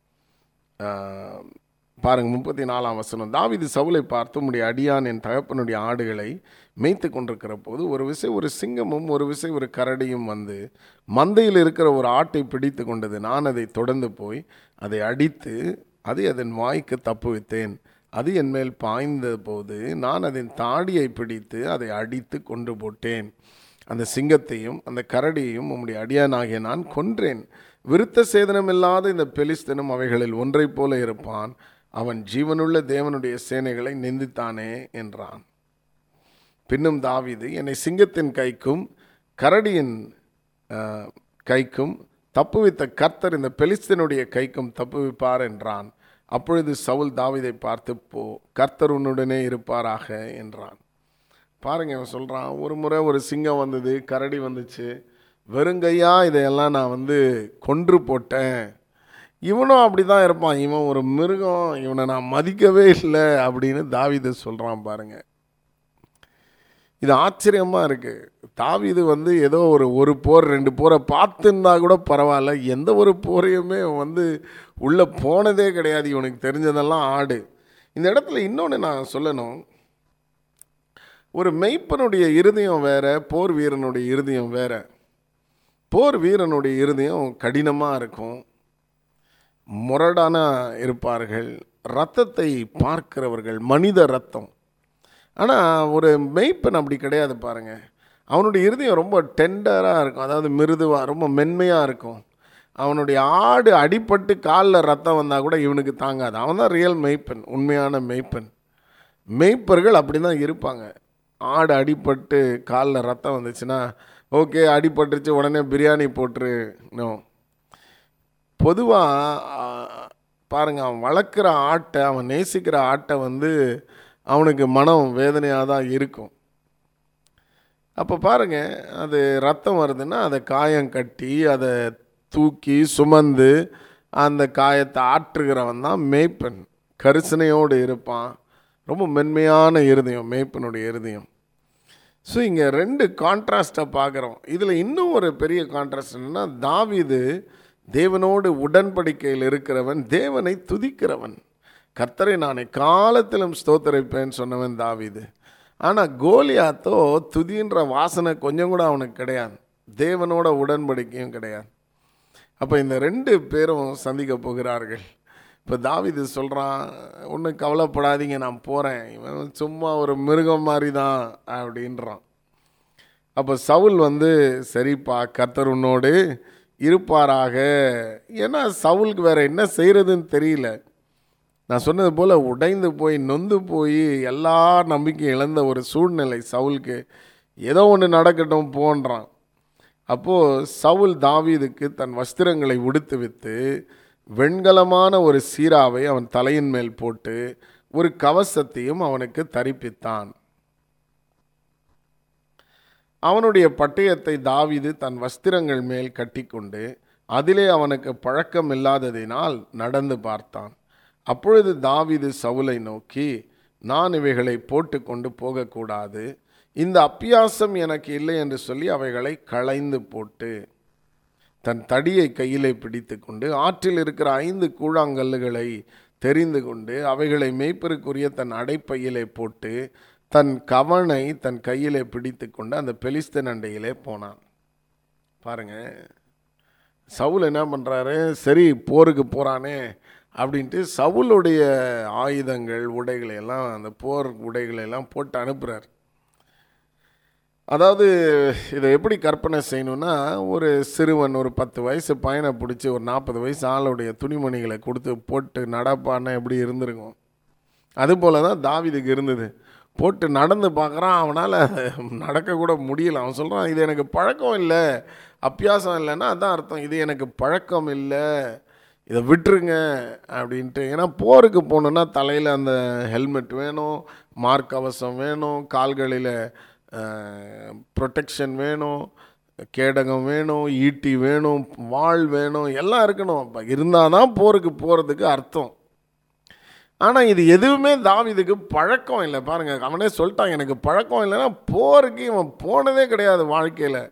ஆஹ், பாருங்க முப்பத்தி நாலாம் வசனம் தாவீது சவுலை பார்த்து உம்முடைய அடியான் என் தகப்பனுடைய ஆடுகளை மேய்த்து கொண்டிருக்கிற போது ஒரு விசை ஒரு சிங்கமும் ஒரு விசை ஒரு கரடியும் வந்து மந்தையில் இருக்கிற ஒரு ஆட்டை பிடித்து கொண்டது நான் அதை தொடர்ந்து போய் அதை அடித்து அதை அதன் வாய்க்கு தப்புவித்தேன் அது என் மேல் பாய்ந்த போது நான் அதன் தாடியை பிடித்து அதை அடித்து கொண்டு போட்டேன் அந்த சிங்கத்தையும் அந்த கரடியையும் உம்முடைய அடியானாகிய நான் கொன்றேன் விருத்த சேதனமில்லாத இந்த பெலிஸ்தனும் அவைகளில் ஒன்றைப் போல இருப்பான் அவன் ஜீவனுள்ள தேவனுடைய சேனைகளை நிந்தித்தானே என்றான் பின்னும் தாவீது என்னை சிங்கத்தின் கைக்கும் கரடியின் அஹ், கைக்கும் தப்புவித்த கர்த்தர் இந்த பெலிஸ்தனுடைய கைக்கும் தப்புவிப்பார் என்றான் அப்பொழுது சவுல் தாவீதை பார்த்து போ கர்த்தர் உன்னுடனே இருப்பாராக என்றான் பாருங்க அவன் சொல்கிறான் ஒரு முறை ஒரு சிங்கம் வந்தது கரடி வந்துச்சு வெறுங்கையா இதையெல்லாம் நான் வந்து கொன்று போட்டேன் இவனும் அப்படி தான் இருப்பான் இவன் ஒரு மிருகம் இவனை நான் மதிக்கவே இல்லை அப்படின்னு தாவீது சொல்கிறான் பாருங்க இது ஆச்சரியமாக இருக்குது தாவீது வந்து ஏதோ ஒரு ஒரு போர் ரெண்டு போரை பார்த்துருந்தா கூட பரவாயில்ல எந்த ஒரு போரையுமே இவன் வந்து உள்ளே போனதே கிடையாது இவனுக்கு தெரிஞ்சதெல்லாம் ஆடு இந்த இடத்துல இன்னொன்று நான் சொல்லணும் ஒரு மெய்ப்பனுடைய இருதயம் வேற போர் வீரனுடைய இருதயம் வேற போர் வீரனுடைய இருதயம் கடினமாக இருக்கும் முரடான இருப்பார்கள் ரத்தத்தை பார்க்கிறவர்கள் மனித ரத்தம் ஆனால் ஒரு மெய்ப்பன் அப்படி கிடையாது பாருங்க அவனுடைய இருதயம் ரொம்ப டெண்டராக இருக்கும் அதாவது மிருதுவாக ரொம்ப மென்மையாக இருக்கும் அவனுடைய ஆடு அடிபட்டு காலில் ரத்தம் வந்தால் கூட இவனுக்கு தாங்காது அவன் தான் ரியல் மெய்ப்பன் உண்மையான மெய்ப்பன் மெய்ப்பர்கள் அப்படி தான் இருப்பாங்க ஆடு அடிபட்டு காலில் ரத்தம் வந்துச்சுன்னா ஓகே அடிபட்டுருச்சு உடனே பிரியாணி போட்டுரு நோ பொதுவாக பாருங்க அவன் வளர்க்குற ஆட்டை அவன் நேசிக்கிற ஆட்டை வந்து அவனுக்கு மனம் வேதனையாக தான் இருக்கும் அப்போ பாருங்க அது ரத்தம் வருதுன்னா அதை காயம் கட்டி அதை தூக்கி சுமந்து அந்த காயத்தை ஆற்றுகிறவன் தான் மேய்ப்பன் கரிசனையோடு இருப்பான் ரொம்ப மென்மையான இருதயம் மேய்ப்பனுடைய இருதயம் ஸோ இங்கே ரெண்டு கான்ட்ராஸ்ட்டை பார்க்குறோம் இதில் இன்னும் ஒரு பெரிய கான்ட்ராஸ்ட் என்னன்னா தாவீது தேவனோடு உடன்படிக்கையில் இருக்கிறவன் தேவனை துதிக்கிறவன் கர்த்தரை நான் காலத்திலும் ஸ்தோத்தரிப்பேன்னு சொன்னவன் தாவீது ஆனால் கோலியாத்தோ துதின்ற வாசனை கொஞ்சம் கூட அவனுக்கு கிடையாது தேவனோட உடன்படிக்கையும் கிடையாது அப்போ இந்த ரெண்டு பேரும் சந்திக்க போகிறார்கள் இப்போ தாவீது சொல்கிறான் ஒன்றும் கவலைப்படாதீங்க நான் போகிறேன் இவன் சும்மா ஒரு மிருகம் மாதிரி தான் அப்படின்றான் அப்போ சவுல் வந்து சரிப்பா கர்த்தர் உன்னோடு இருப்பாராக ஏன்னா சவுலுக்கு வேற என்ன செய்கிறதுன்னு தெரியல நான் சொன்னது போல் உடைந்து போய் நொந்து போய் எல்லா நம்பிக்கையும் இழந்த ஒரு சூழ்நிலை சவுலுக்கு ஏதோ ஒன்று நடக்கட்டும் போன்றான் அப்போது சவுல் தாவீதுக்கு தன் வஸ்திரங்களை உடுத்து வித்து வெண்கலமான ஒரு சீராவை அவன் தலையின் மேல் போட்டு ஒரு கவசத்தையும் அவனுக்கு தரிப்பித்தான் அவனுடைய பட்டயத்தை தாவீது தன் வஸ்திரங்கள் மேல் கட்டிக்கொண்டு அதிலே அவனுக்கு பழக்கம் இல்லாததினால் நடந்து பார்த்தான் அப்பொழுது தாவீது சவுலை நோக்கி நான் இவைகளை போட்டுக்கொண்டு போகக்கூடாது இந்த அப்பியாசம் எனக்கு இல்லை என்று சொல்லி அவைகளை களைந்து போட்டு தன் தடியை கையிலே பிடித்து கொண்டு ஆற்றில் இருக்கிற ஐந்து கூழாங்கல்லுகளை தெரிந்து கொண்டு அவைகளை மேய்ப்பருக்குரிய தன் அடைப்பையிலே போட்டு தன் கவனை தன் கையிலே பிடித்து கொண்டு அந்த பெலிஸ்தன் அண்டையிலே போனான் பாருங்க சவுல் என்ன பண்ணுறாரு சரி போருக்கு போகிறானே அப்படின்ட்டு சவுலுடைய ஆயுதங்கள் உடைகளை எல்லாம் அந்த போர் உடைகளை எல்லாம் போட்டு அனுப்புகிறார் அதாவது இதை எப்படி கற்பனை செய்யணும்னா ஒரு சிறுவன் ஒரு பத்து வயசு பையனை பிடிச்சி ஒரு நாற்பது வயசு ஆளுடைய துணிமணிகளை கொடுத்து போட்டு நடப்பான்னு எப்படி இருந்திருக்கும் அதுபோல தான் தாவிதுக்கு இருந்தது போட்டு நடந்து பார்க்குறான் அவனால் நடக்கக்கூட முடியல அவன் சொல்கிறான் இது எனக்கு பழக்கம் இல்லை அப்பியாசம் இல்லைன்னா அதான் அர்த்தம் இது எனக்கு பழக்கம் இல்லை இதை விட்டுருங்க அப்படின்ட்டு ஏன்னா போருக்கு போகணுன்னா தலையில் அந்த ஹெல்மெட் வேணும் மார்க்கவசம் வேணும் கால்களில் ப்ரொடெக்ஷன் வேணும் கேடகம் வேணும் ஈட்டி வேணும் வாள் வேணும் எல்லாம் இருக்கணும் அப்போ இருந்தால் தான் போருக்கு போகிறதுக்கு அர்த்தம் ஆனால் இது எதுவுமே தாவிதுக்கு பழக்கம் இல்லை பாருங்கள் அவனே சொல்லிட்டான் எனக்கு பழக்கம் இல்லைன்னா போருக்கு இவன் போனதே கிடையாது வாழ்க்கையில்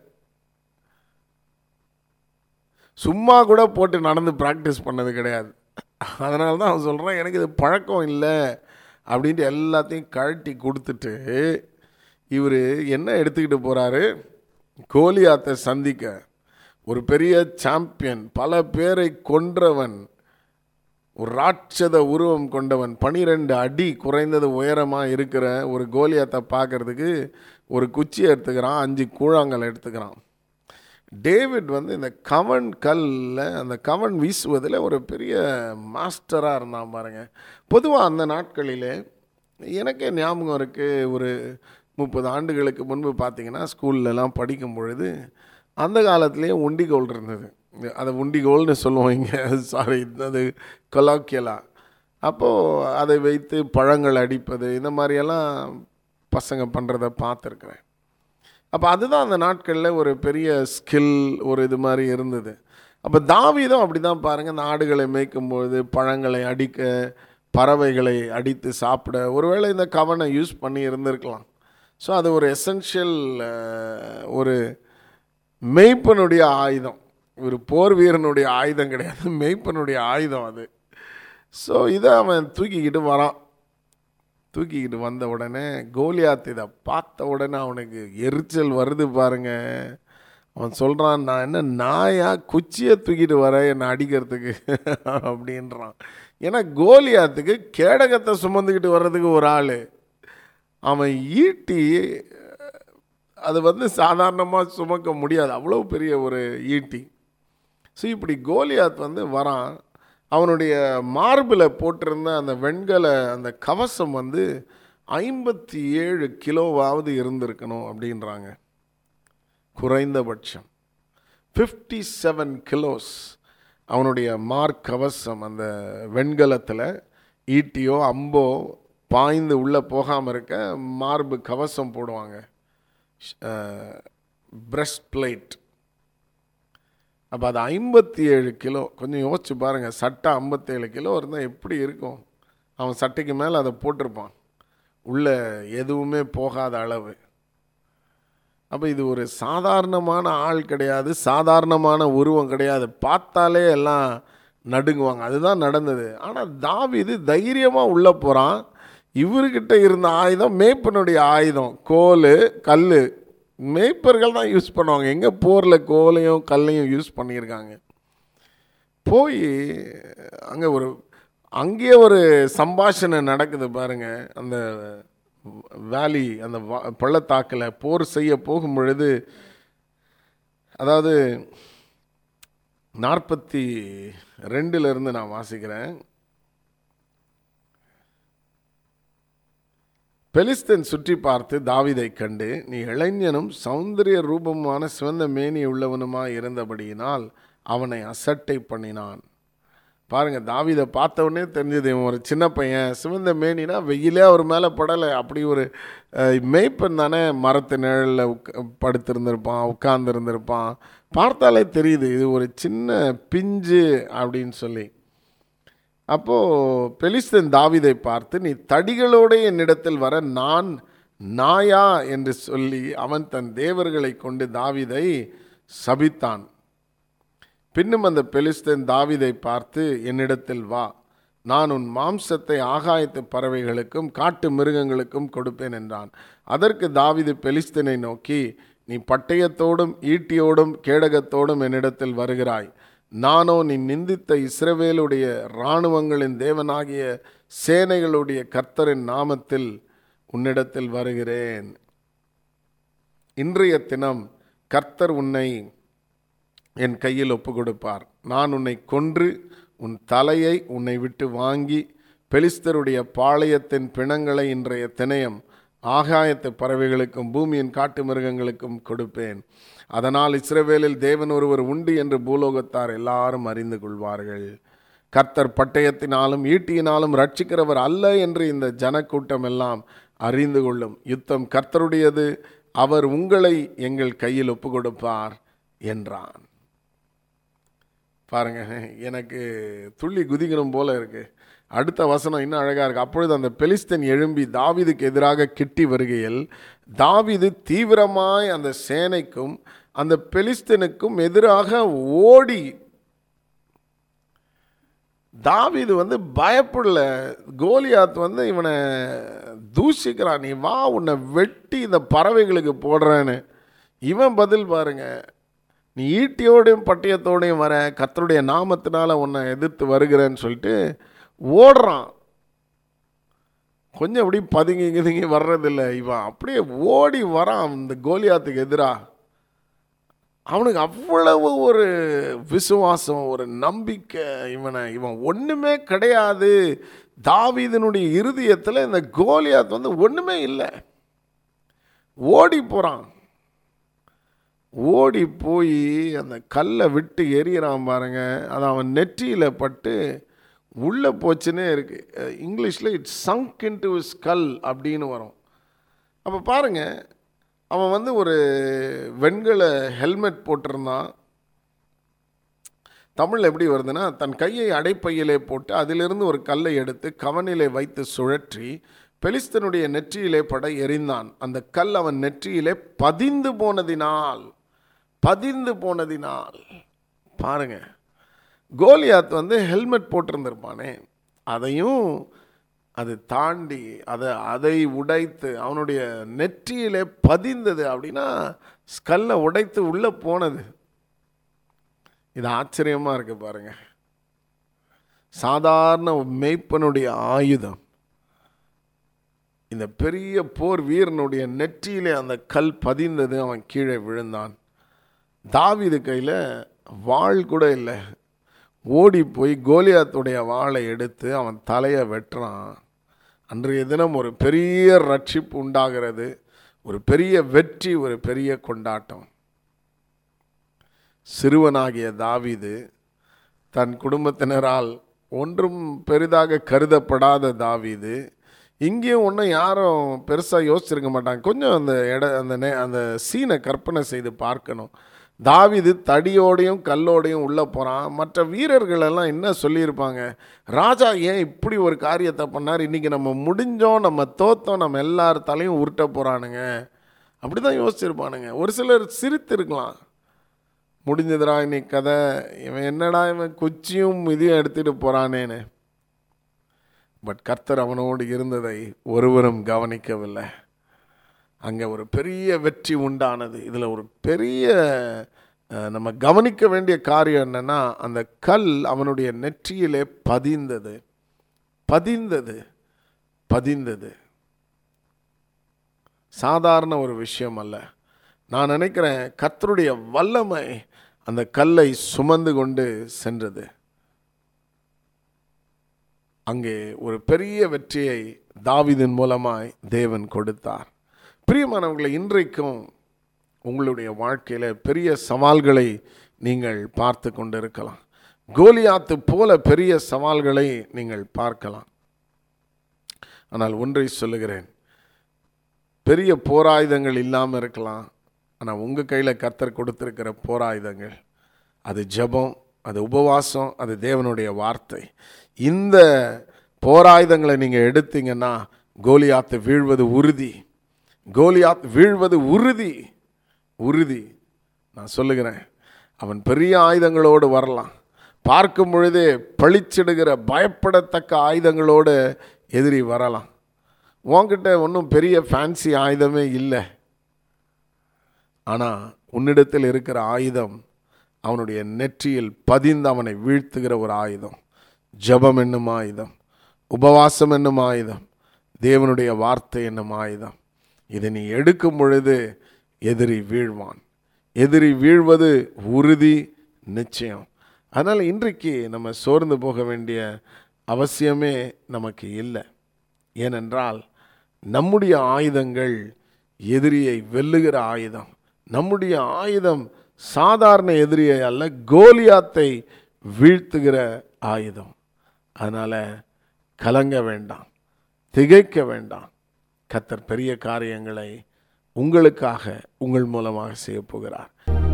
சும்மா கூட போட்டு நடந்து ப்ராக்டிஸ் பண்ணது கிடையாது அதனால தான் அவன் சொல்கிறான் எனக்கு இது பழக்கம் இல்லை அப்படின்ட்டு எல்லாத்தையும் கழட்டி கொடுத்துட்டு இவர் என்ன எடுத்துக்கிட்டு போகிறாரு கோலியாத்தை சந்திக்க ஒரு பெரிய சாம்பியன் பல பேரை கொன்றவன் ஒரு ராட்சத உருவம் கொண்டவன் பனிரெண்டு அடி குறைந்தது உயரமாக இருக்கிற ஒரு கோலியாத்தை பார்க்கறதுக்கு ஒரு குச்சி எடுத்துக்கிறான் அஞ்சு கூழாங்கல் எடுத்துக்கிறான் டேவிட் வந்து இந்த கவன் கல்ல அந்த கவன் வீசுவதில் ஒரு பெரிய மாஸ்டராக இருந்தான் பாருங்க பொதுவாக அந்த நாட்களிலே எனக்கே ஞாபகம் இருக்குது ஒரு முப்பது ஆண்டுகளுக்கு முன்பு பார்த்தீங்கன்னா ஸ்கூல்லலாம் படிக்கும் பொழுது அந்த காலத்துலேயே உண்டிகோல் இருந்தது அதை உண்டிகோல்னு சொல்லுவோம் இங்கே சாரி அது கொலாக்கியலா அப்போது அதை வைத்து பழங்கள் அடிப்பது இந்த மாதிரியெல்லாம் பசங்க பண்ணுறத பார்த்துருக்குறேன் அப்போ அதுதான் அந்த நாட்களில் ஒரு பெரிய ஸ்கில் ஒரு இது மாதிரி இருந்தது அப்போ தாவீதும் அப்படி தான் பாருங்கள் இந்த ஆடுகளை மேய்க்கும்பொழுது பழங்களை அடிக்க பறவைகளை அடித்து சாப்பிட ஒருவேளை இந்த கவனை யூஸ் பண்ணி இருந்திருக்கலாம் ஸோ அது ஒரு எசென்ஷியல் ஒரு மெய்ப்பனுடைய ஆயுதம் ஒரு போர் வீரனுடைய ஆயுதம் கிடையாது மெய்ப்பனுடைய ஆயுதம் அது ஸோ இதை அவன் தூக்கிக்கிட்டு வரான் தூக்கிக்கிட்டு வந்த உடனே கோலியாத் இதை பார்த்த உடனே அவனுக்கு எரிச்சல் வருது பாருங்க அவன் சொல்கிறான் நான் என்ன நாயா குச்சியை தூக்கிட்டு வரேன் என்னை அடிக்கிறதுக்கு அப்படின்றான் ஏன்னா கோலியாத்துக்கு கேடகத்தை சுமந்துக்கிட்டு வர்றதுக்கு ஒரு ஆள் அவன் ஈட்டி அது வந்து சாதாரணமாக சுமக்க முடியாது அவ்வளோ பெரிய ஒரு ஈட்டி ஸோ இப்படி கோலியாத் வந்து வரான் அவனுடைய மார்பில் போட்டிருந்த அந்த வெண்கல அந்த கவசம் வந்து ஐம்பத்தி ஏழு கிலோவாவது இருந்திருக்கணும் அப்படின்றாங்க குறைந்தபட்சம் ஃபிஃப்டி செவன் கிலோஸ் அவனுடைய மார்க் கவசம் அந்த வெண்கலத்தில் ஈட்டியோ அம்போ பாய்ந்து உள்ளே போகாமல் இருக்க மார்பு கவசம் போடுவாங்க பிரஸ்ட் பிளேட் அப்போ அது ஐம்பத்தி ஏழு கிலோ கொஞ்சம் யோசிச்சு பாருங்கள் சட்டை ஐம்பத்தேழு கிலோ இருந்தால் எப்படி இருக்கும் அவன் சட்டைக்கு மேலே அதை போட்டிருப்பான் உள்ளே எதுவுமே போகாத அளவு அப்போ இது ஒரு சாதாரணமான ஆள் கிடையாது சாதாரணமான உருவம் கிடையாது பார்த்தாலே எல்லாம் நடுங்குவாங்க அதுதான் நடந்தது ஆனால் தாவிது தைரியமாக உள்ளே போகிறான் இவர்கிட்ட இருந்த ஆயுதம் மேய்ப்பனுடைய ஆயுதம் கோல் கல் மேய்ப்பர்கள் தான் யூஸ் பண்ணுவாங்க எங்கே போரில் கோலையும் கல்லையும் யூஸ் பண்ணியிருக்காங்க போய் அங்கே ஒரு அங்கேயே ஒரு சம்பாஷணை நடக்குது பாருங்க அந்த வேலி அந்த பள்ளத்தாக்கில் போர் செய்ய போகும் பொழுது அதாவது நாற்பத்தி ரெண்டுலேருந்து நான் வாசிக்கிறேன் பெலிஸ்தன் சுற்றி பார்த்து தாவிதை கண்டு நீ இளைஞனும் சௌந்தரிய ரூபமான சிவந்த மேனி உள்ளவனுமாய் இருந்தபடியினால் அவனை அசட்டை பண்ணினான் பாருங்க தாவிதை பார்த்த உடனே தெரிஞ்சது இவன் ஒரு சின்ன பையன் சிவந்த மேனினா வெயிலே அவர் மேலே படலை அப்படி ஒரு மேய்ப்பன் தானே மரத்து நிழலில் உட்க படுத்திருந்திருப்பான் உட்கார்ந்துருந்திருப்பான் பார்த்தாலே தெரியுது இது ஒரு சின்ன பிஞ்சு அப்படின்னு சொல்லி அப்போது பெலிஸ்தன் தாவிதை பார்த்து நீ தடிகளோடு என்னிடத்தில் வர நான் நாயா என்று சொல்லி அவன் தன் தேவர்களை கொண்டு தாவிதை சபித்தான் பின்னும் அந்த பெலிஸ்தன் தாவிதை பார்த்து என்னிடத்தில் வா நான் உன் மாம்சத்தை ஆகாயத்து பறவைகளுக்கும் காட்டு மிருகங்களுக்கும் கொடுப்பேன் என்றான் அதற்கு தாவிது பெலிஸ்தனை நோக்கி நீ பட்டயத்தோடும் ஈட்டியோடும் கேடகத்தோடும் என்னிடத்தில் வருகிறாய் நானோ நீ நிந்தித்த இஸ்ரவேலுடைய இராணுவங்களின் தேவனாகிய சேனைகளுடைய கர்த்தரின் நாமத்தில் உன்னிடத்தில் வருகிறேன் இன்றைய தினம் கர்த்தர் உன்னை என் கையில் ஒப்பு கொடுப்பார் நான் உன்னை கொன்று உன் தலையை உன்னை விட்டு வாங்கி பெலிஸ்தருடைய பாளையத்தின் பிணங்களை இன்றைய திணையம் ஆகாயத்து பறவைகளுக்கும் பூமியின் காட்டு மிருகங்களுக்கும் கொடுப்பேன் அதனால் இஸ்ரவேலில் தேவன் ஒருவர் உண்டு என்று பூலோகத்தார் எல்லாரும் அறிந்து கொள்வார்கள் கர்த்தர் பட்டயத்தினாலும் ஈட்டியினாலும் ரட்சிக்கிறவர் அல்ல என்று இந்த ஜனக்கூட்டம் எல்லாம் அறிந்து கொள்ளும் யுத்தம் கர்த்தருடையது அவர் உங்களை எங்கள் கையில் ஒப்பு கொடுப்பார் என்றான் பாருங்க எனக்கு துள்ளி குதிக்கணும் போல இருக்கு அடுத்த வசனம் இன்னும் அழகா இருக்கு அப்பொழுது அந்த பெலிஸ்தன் எழும்பி தாவிதுக்கு எதிராக கிட்டி வருகையில் தாவிது தீவிரமாய் அந்த சேனைக்கும் அந்த பெலிஸ்தனுக்கும் எதிராக ஓடி தாவிது வந்து பயப்படல கோலியாத் வந்து இவனை தூஷிக்கிறான் நீ வா உன்னை வெட்டி இந்த பறவைகளுக்கு போடுறேன்னு இவன் பதில் பாருங்க நீ ஈட்டியோடையும் பட்டயத்தோடையும் வர கத்தருடைய நாமத்தினால உன்னை எதிர்த்து வருகிறேன்னு சொல்லிட்டு ஓடுறான் கொஞ்சம் அப்படி பதுங்கி கிதுங்கி வர்றதில்ல இவன் அப்படியே ஓடி வரான் இந்த கோலியாத்துக்கு எதிராக அவனுக்கு அவ்வளவு ஒரு விசுவாசம் ஒரு நம்பிக்கை இவனை இவன் ஒன்றுமே கிடையாது தாவீதனுடைய இருதயத்தில் இந்த கோலியாத் வந்து ஒன்றுமே இல்லை ஓடி போகிறான் ஓடி போய் அந்த கல்லை விட்டு எறிகிறான் பாருங்க அது அவன் நெற்றியில் பட்டு உள்ளே போச்சுன்னே இருக்கு இங்கிலீஷில் it's sunk into skull அப்படின்னு வரும் அப்போ பாருங்க அவன் வந்து ஒரு வெண்கல ஹெல்மெட் போட்டிருந்தான் தமிழில் எப்படி வருதுன்னா தன் கையை அடைப்பையிலே போட்டு அதிலிருந்து ஒரு கல்லை எடுத்து கவனிலே வைத்து சுழற்றி பெலிஸ்தனுடைய நெற்றியிலே பட எறிந்தான் அந்த கல் அவன் நெற்றியிலே பதிந்து போனதினால் பதிந்து போனதினால் பாருங்க கோலியாத் வந்து ஹெல்மெட் போட்டிருந்திருப்பானே அதையும் அது தாண்டி அதை அதை உடைத்து அவனுடைய நெற்றியிலே பதிந்தது அப்படின்னா ஸ்கல்லை உடைத்து உள்ளே போனது இது ஆச்சரியமாக இருக்கு பாருங்க சாதாரண மெய்ப்பனுடைய ஆயுதம் இந்த பெரிய போர் வீரனுடைய நெற்றியிலே அந்த கல் பதிந்தது அவன் கீழே விழுந்தான் தாவீது கையில் வாள் கூட இல்லை ஓடி போய் கோலியாத்துடைய வாளை எடுத்து அவன் தலையை வெட்டுறான் அன்றைய தினம் ஒரு பெரிய ரட்சிப்பு உண்டாகிறது ஒரு பெரிய வெற்றி ஒரு பெரிய கொண்டாட்டம் சிறுவனாகிய தாவீது தன் குடும்பத்தினரால் ஒன்றும் பெரிதாக கருதப்படாத தாவீது இங்கேயும் ஒன்றும் யாரும் பெருசாக யோசிச்சிருக்க மாட்டாங்க கொஞ்சம் அந்த இட அந்த நே அந்த சீனை கற்பனை செய்து பார்க்கணும் தாவீது தடியோடையும் கல்லோடையும் உள்ளே போகிறான் மற்ற வீரர்கள் எல்லாம் என்ன சொல்லியிருப்பாங்க ராஜா ஏன் இப்படி ஒரு காரியத்தை பண்ணார் இன்றைக்கி நம்ம முடிஞ்சோம் நம்ம தோத்தோம் நம்ம எல்லார் தலையும் உருட்ட போகிறானுங்க அப்படி தான் யோசிச்சிருப்பானுங்க ஒரு சிலர் சிரித்திருக்கலாம் முடிஞ்சதுடா இன்னைக்கு கதை இவன் என்னடா இவன் குச்சியும் இதையும் எடுத்துகிட்டு போகிறானேன்னு பட் கர்த்தர் அவனோடு இருந்ததை ஒருவரும் கவனிக்கவில்லை அங்கே ஒரு பெரிய வெற்றி உண்டானது இதில் ஒரு பெரிய அஹ், நம்ம கவனிக்க வேண்டிய காரியம் என்னன்னா அந்த கல் அவனுடைய நெற்றியிலே பதிந்தது பதிந்தது பதிந்தது சாதாரண ஒரு விஷயம் அல்ல நான் நினைக்கிறேன் கர்த்தருடைய வல்லமை அந்த கல்லை சுமந்து கொண்டு சென்றது அங்கே ஒரு பெரிய வெற்றியை தாவீதின் மூலமாய் தேவன் கொடுத்தார் பிரியமானவர்களை இன்றைக்கும் உங்களுடைய வாழ்க்கையில் பெரிய சவால்களை நீங்கள் பார்த்து கொண்டிருக்கலாம் கோலியாத்து போல பெரிய சவால்களை நீங்கள் பார்க்கலாம் ஆனால் ஒன்றை சொல்லுகிறேன் பெரிய போராயுதங்கள் இல்லாமல் இருக்கலாம் ஆனால் உங்கள் கையில் கர்த்தர் கொடுத்துருக்கிற போராயுதங்கள் அது ஜெபம் அது உபவாசம் அது தேவனுடைய வார்த்தை இந்த போராயுதங்களை நீங்கள் எடுத்தீங்கன்னா கோலியாத்து வீழ்வது உறுதி கோலியாத் வீழ்வது உறுதி உறுதி நான் சொல்லுகிறேன் அவன் பெரிய ஆயுதங்களோடு வரலாம் பார்க்கும் பொழுதே பளிச்சிடுகிற பயப்படத்தக்க ஆயுதங்களோடு எதிரி வரலாம் உன்கிட்ட ஒன்றும் பெரிய ஃபேன்சி ஆயுதமே இல்லை ஆனால் உன்னிடத்தில் இருக்கிற ஆயுதம் அவனுடைய நெற்றியில் பதிந்து அவனை வீழ்த்துகிற ஒரு ஆயுதம் ஜெபம் என்னும் ஆயுதம் உபவாசம் என்னும் ஆயுதம் தேவனுடைய வார்த்தை என்னும் ஆயுதம் இதை நீ எடுக்கும் பொழுது எதிரி வீழ்வான் எதிரி வீழ்வது உறுதி நிச்சயம் அதனால் இன்றைக்கு நம்ம சோர்ந்து போக வேண்டிய அவசியமே நமக்கு இல்லை ஏனென்றால் நம்முடைய ஆயுதங்கள் எதிரியை வெல்லுகிற ஆயுதம் நம்முடைய ஆயுதம் சாதாரண எதிரியை அல்ல கோலியாத்தை வீழ்த்துகிற ஆயுதம் அதனால் கலங்க வேண்டாம் திகைக்க வேண்டாம் கத்தர் பெரிய காரியங்களை உங்களுக்காக உங்கள் மூலமாக செய்ய போகிறார்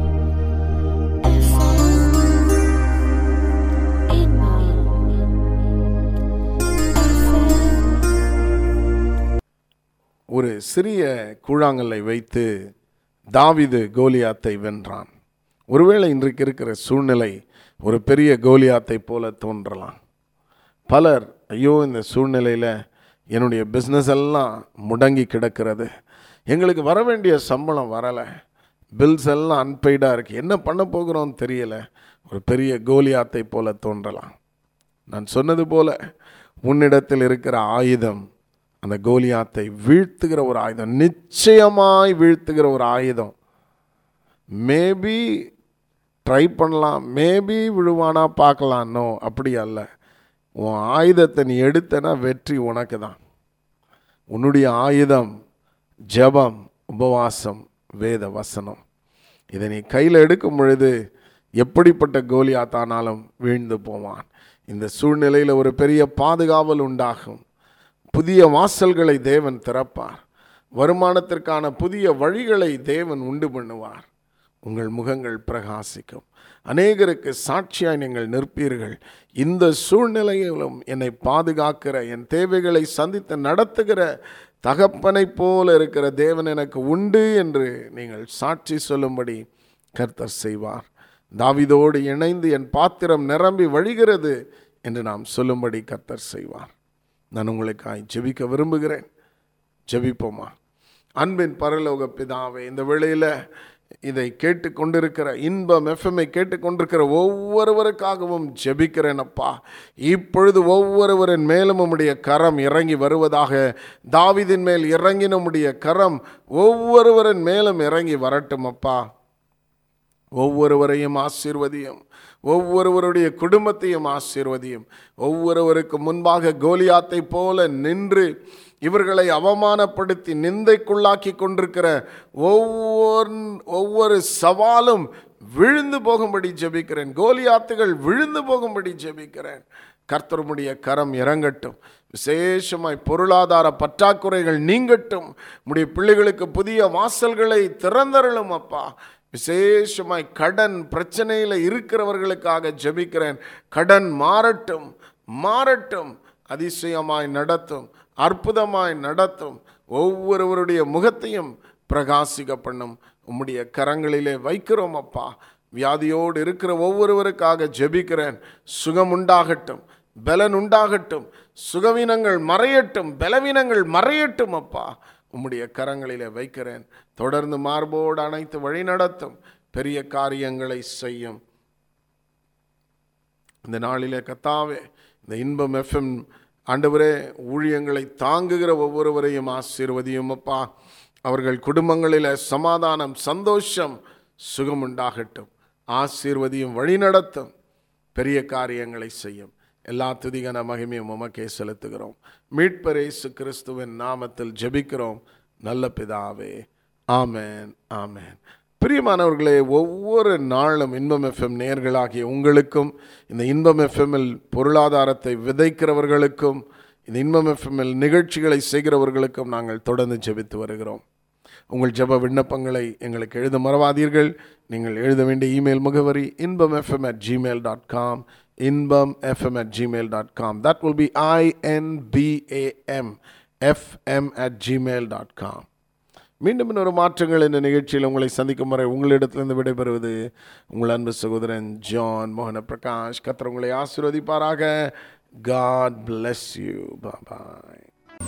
ஒரு சிறிய கூழாங்கல்லை வைத்து தாவீது கோலியாத்தை வென்றான் ஒருவேளை இன்றைக்கு இருக்கிற சூழ்நிலை ஒரு பெரிய கோலியாத்தை போல தோன்றலாம் பலர் ஐயோ இந்த சூழ்நிலையில் என்னுடைய பிஸ்னஸ் எல்லாம் முடங்கி கிடக்கிறது எங்களுக்கு வர வேண்டிய சம்பளம் வரலை பில்ஸ் எல்லாம் அன்பெய்டாக இருக்குது என்ன பண்ண போகிறோம்னு தெரியல ஒரு பெரிய கோலியாத்தை போல தோன்றலாம் நான் சொன்னது போல உன்னிடத்தில் இருக்கிற ஆயுதம் அந்த கோலியாத்தை வீழ்த்துகிற ஒரு ஆயுதம் நிச்சயமாய் வீழ்த்துகிற ஒரு ஆயுதம் மேபி ட்ரை பண்ணலாம் மேபி விழுவானா பார்க்கலாம் நோ அப்படி அல்ல உன் ஆயுதத்தை நீ எடுத்தனா வெற்றி உனக்கு தான் உன்னுடைய ஆயுதம் ஜெபம் உபவாசம் வேத வசனம் இதை நீ கையில் எடுக்கும் பொழுது எப்படிப்பட்ட கோலியாத்தானாலும் வீழ்ந்து போவான் இந்த சூழ்நிலையில் ஒரு பெரிய பாதுகாவல் உண்டாகும் புதிய வாசல்களை தேவன் திறப்பார் வருமானத்திற்கான புதிய வழிகளை தேவன் உண்டு பண்ணுவார் உங்கள் முகங்கள் பிரகாசிக்கும் அநேகருக்கு சாட்சியாய் நீங்கள் நிற்பீர்கள் இந்த சூழ்நிலையிலும் என்னை பாதுகாக்கிற என் தேவைகளை சந்தித்து நடத்துகிற தகப்பனைப் போல இருக்கிற தேவன் எனக்கு உண்டு என்று நீங்கள் சாட்சி சொல்லும்படி கர்த்தர் செய்வார் தாவிதோடு இணைந்து என் பாத்திரம் நிரம்பி வழிகிறது என்று நாம் சொல்லும்படி கர்த்தர் செய்வார் நான் உங்களுக்காய் ஜெபிக்க விரும்புகிறேன் ஜெபிப்போமா அன்பின் பரலோக பிதாவே இந்த வேளையில் இதை கேட்டுக்கொண்டிருக்கிற இன்பம் எஃப்எம்ஐ கேட்டுக்கொண்டிருக்கிற ஒவ்வொருவருக்காகவும் ஜெபிக்கிறேன் அப்பா இப்பொழுது ஒவ்வொருவரின் மேலும் உம்முடைய கரம் இறங்கி வருவதாக தாவிதின் மேல் இறங்கி நம்முடைய கரம் ஒவ்வொருவரின் மேலும் இறங்கி வரட்டும் அப்பா ஒவ்வொருவரையும் ஆசீர்வதியும் ஒவ்வொருவருடைய குடும்பத்தையும் ஆசீர்வதியும் ஒவ்வொருவருக்கு முன்பாக கோலியாத்தை போல நின்று இவர்களை அவமானப்படுத்தி நிந்தைக்குள்ளாக்கி கொண்டிருக்கிற ஒவ்வொரு ஒவ்வொரு சவாலும் விழுந்து போகும்படி ஜெபிக்கிறேன் கோலியாத்துகள் விழுந்து போகும்படி ஜெபிக்கிறேன் கர்த்தருமுடைய கரம் இறங்கட்டும் விசேஷமாய் பொருளாதார பற்றாக்குறைகள் நீங்கட்டும் உடைய பிள்ளைகளுக்கு புதிய வாசல்களை திறந்தருளும் அப்பா விசேஷமாய் கடன் பிரச்சனையில் இருக்கிறவர்களுக்காக ஜெபிக்கிறேன் கடன் மாறட்டும் மாறட்டும் அதிசயமாய் நடத்தும் அற்புதமாய் நடத்தும் ஒவ்வொருவருடைய முகத்தையும் பிரகாசிக்க பண்ணும் உம்முடைய கரங்களிலே வைக்கிறோம் அப்பா வியாதியோடு இருக்கிற ஒவ்வொருவருக்காக ஜெபிக்கிறேன் சுகம் உண்டாகட்டும் பலன் உண்டாகட்டும் சுகவீனங்கள் மறையட்டும் பலவீனங்கள் மறையட்டும் அப்பா உம்முடைய கரங்களிலே வைக்கிறேன் தொடர்ந்து மார்போடு அணைத்து வழி நடத்தும் பெரிய காரியங்களை செய்யும் இந்த நாளிலே கத்தாவே இந்த இன்பம் எஃப்எம் ஆண்டவரே ஊழியங்களை தாங்குகிற ஒவ்வொருவரையும் ஆசீர்வதியும் அப்பா அவர்கள் குடும்பங்களில் சமாதானம் சந்தோஷம் சுகம் உண்டாகட்டும் ஆசீர்வதியும் வழிநடத்தும் பெரிய காரியங்களை செய்யும் எல்லா துதிகன மகிமையும் உமக்கே செலுத்துகிறோம் மீட்பரேசு கிறிஸ்துவின் நாமத்தில் ஜெபிக்கிறோம் நல்ல பிதாவே ஆமேன் ஆமேன் பிரியமானவர்களே ஒவ்வொரு நாளும் இன்பம் எஃப்எம் நேர்களாகிய உங்களுக்கும் இந்த இன்பம் எஃப்எம்மில் பொருளாதாரத்தை விதைக்கிறவர்களுக்கும் இந்த இன்பம் எஃப்எம்மில் நிகழ்ச்சிகளை செய்கிறவர்களுக்கும் நாங்கள் தொடர்ந்து ஜெபித்து வருகிறோம் உங்கள் ஜெப விண்ணப்பங்களை எங்களுக்கு எழுத மறவாதீர்கள் நீங்கள் எழுத வேண்டிய இமெயில் முகவரி Inbam FM at Gmail dot com Inbam FM at Gmail dot com that will be I N B A M FM at Gmail dot com மீண்டும் இன்னொரு மாற்றங்கள் என்ற நிகழ்ச்சியில் உங்களை சந்திக்கும் வரை உங்களிடத்திலிருந்து விடைபெறுவது உங்கள் அன்பு சகோதரன் ஜான் மோகன பிரகாஷ் கத்திர உங்களை ஆசீர்வதிப்பாராக காட் பிளஸ் யூ பாய்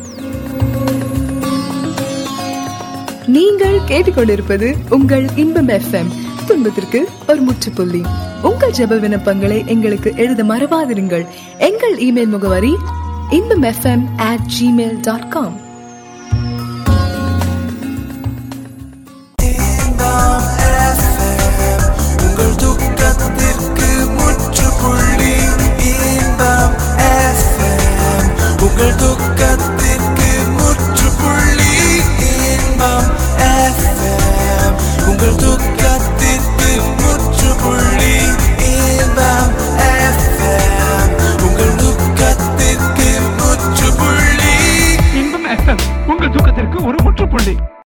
நீங்கள் கேட்டுக்கொண்டிருப்பது உங்கள் இன்பம் எஃப்எம் துன்பத்திற்கு ஒரு முற்றுப்புள்ளி உங்கள் ஜெப விண்ணப்பங்களை எங்களுக்கு எழுத மறவாதிருங்கள் எங்கள் இமெயில் முகவரி Inbam FM at Gmail dot com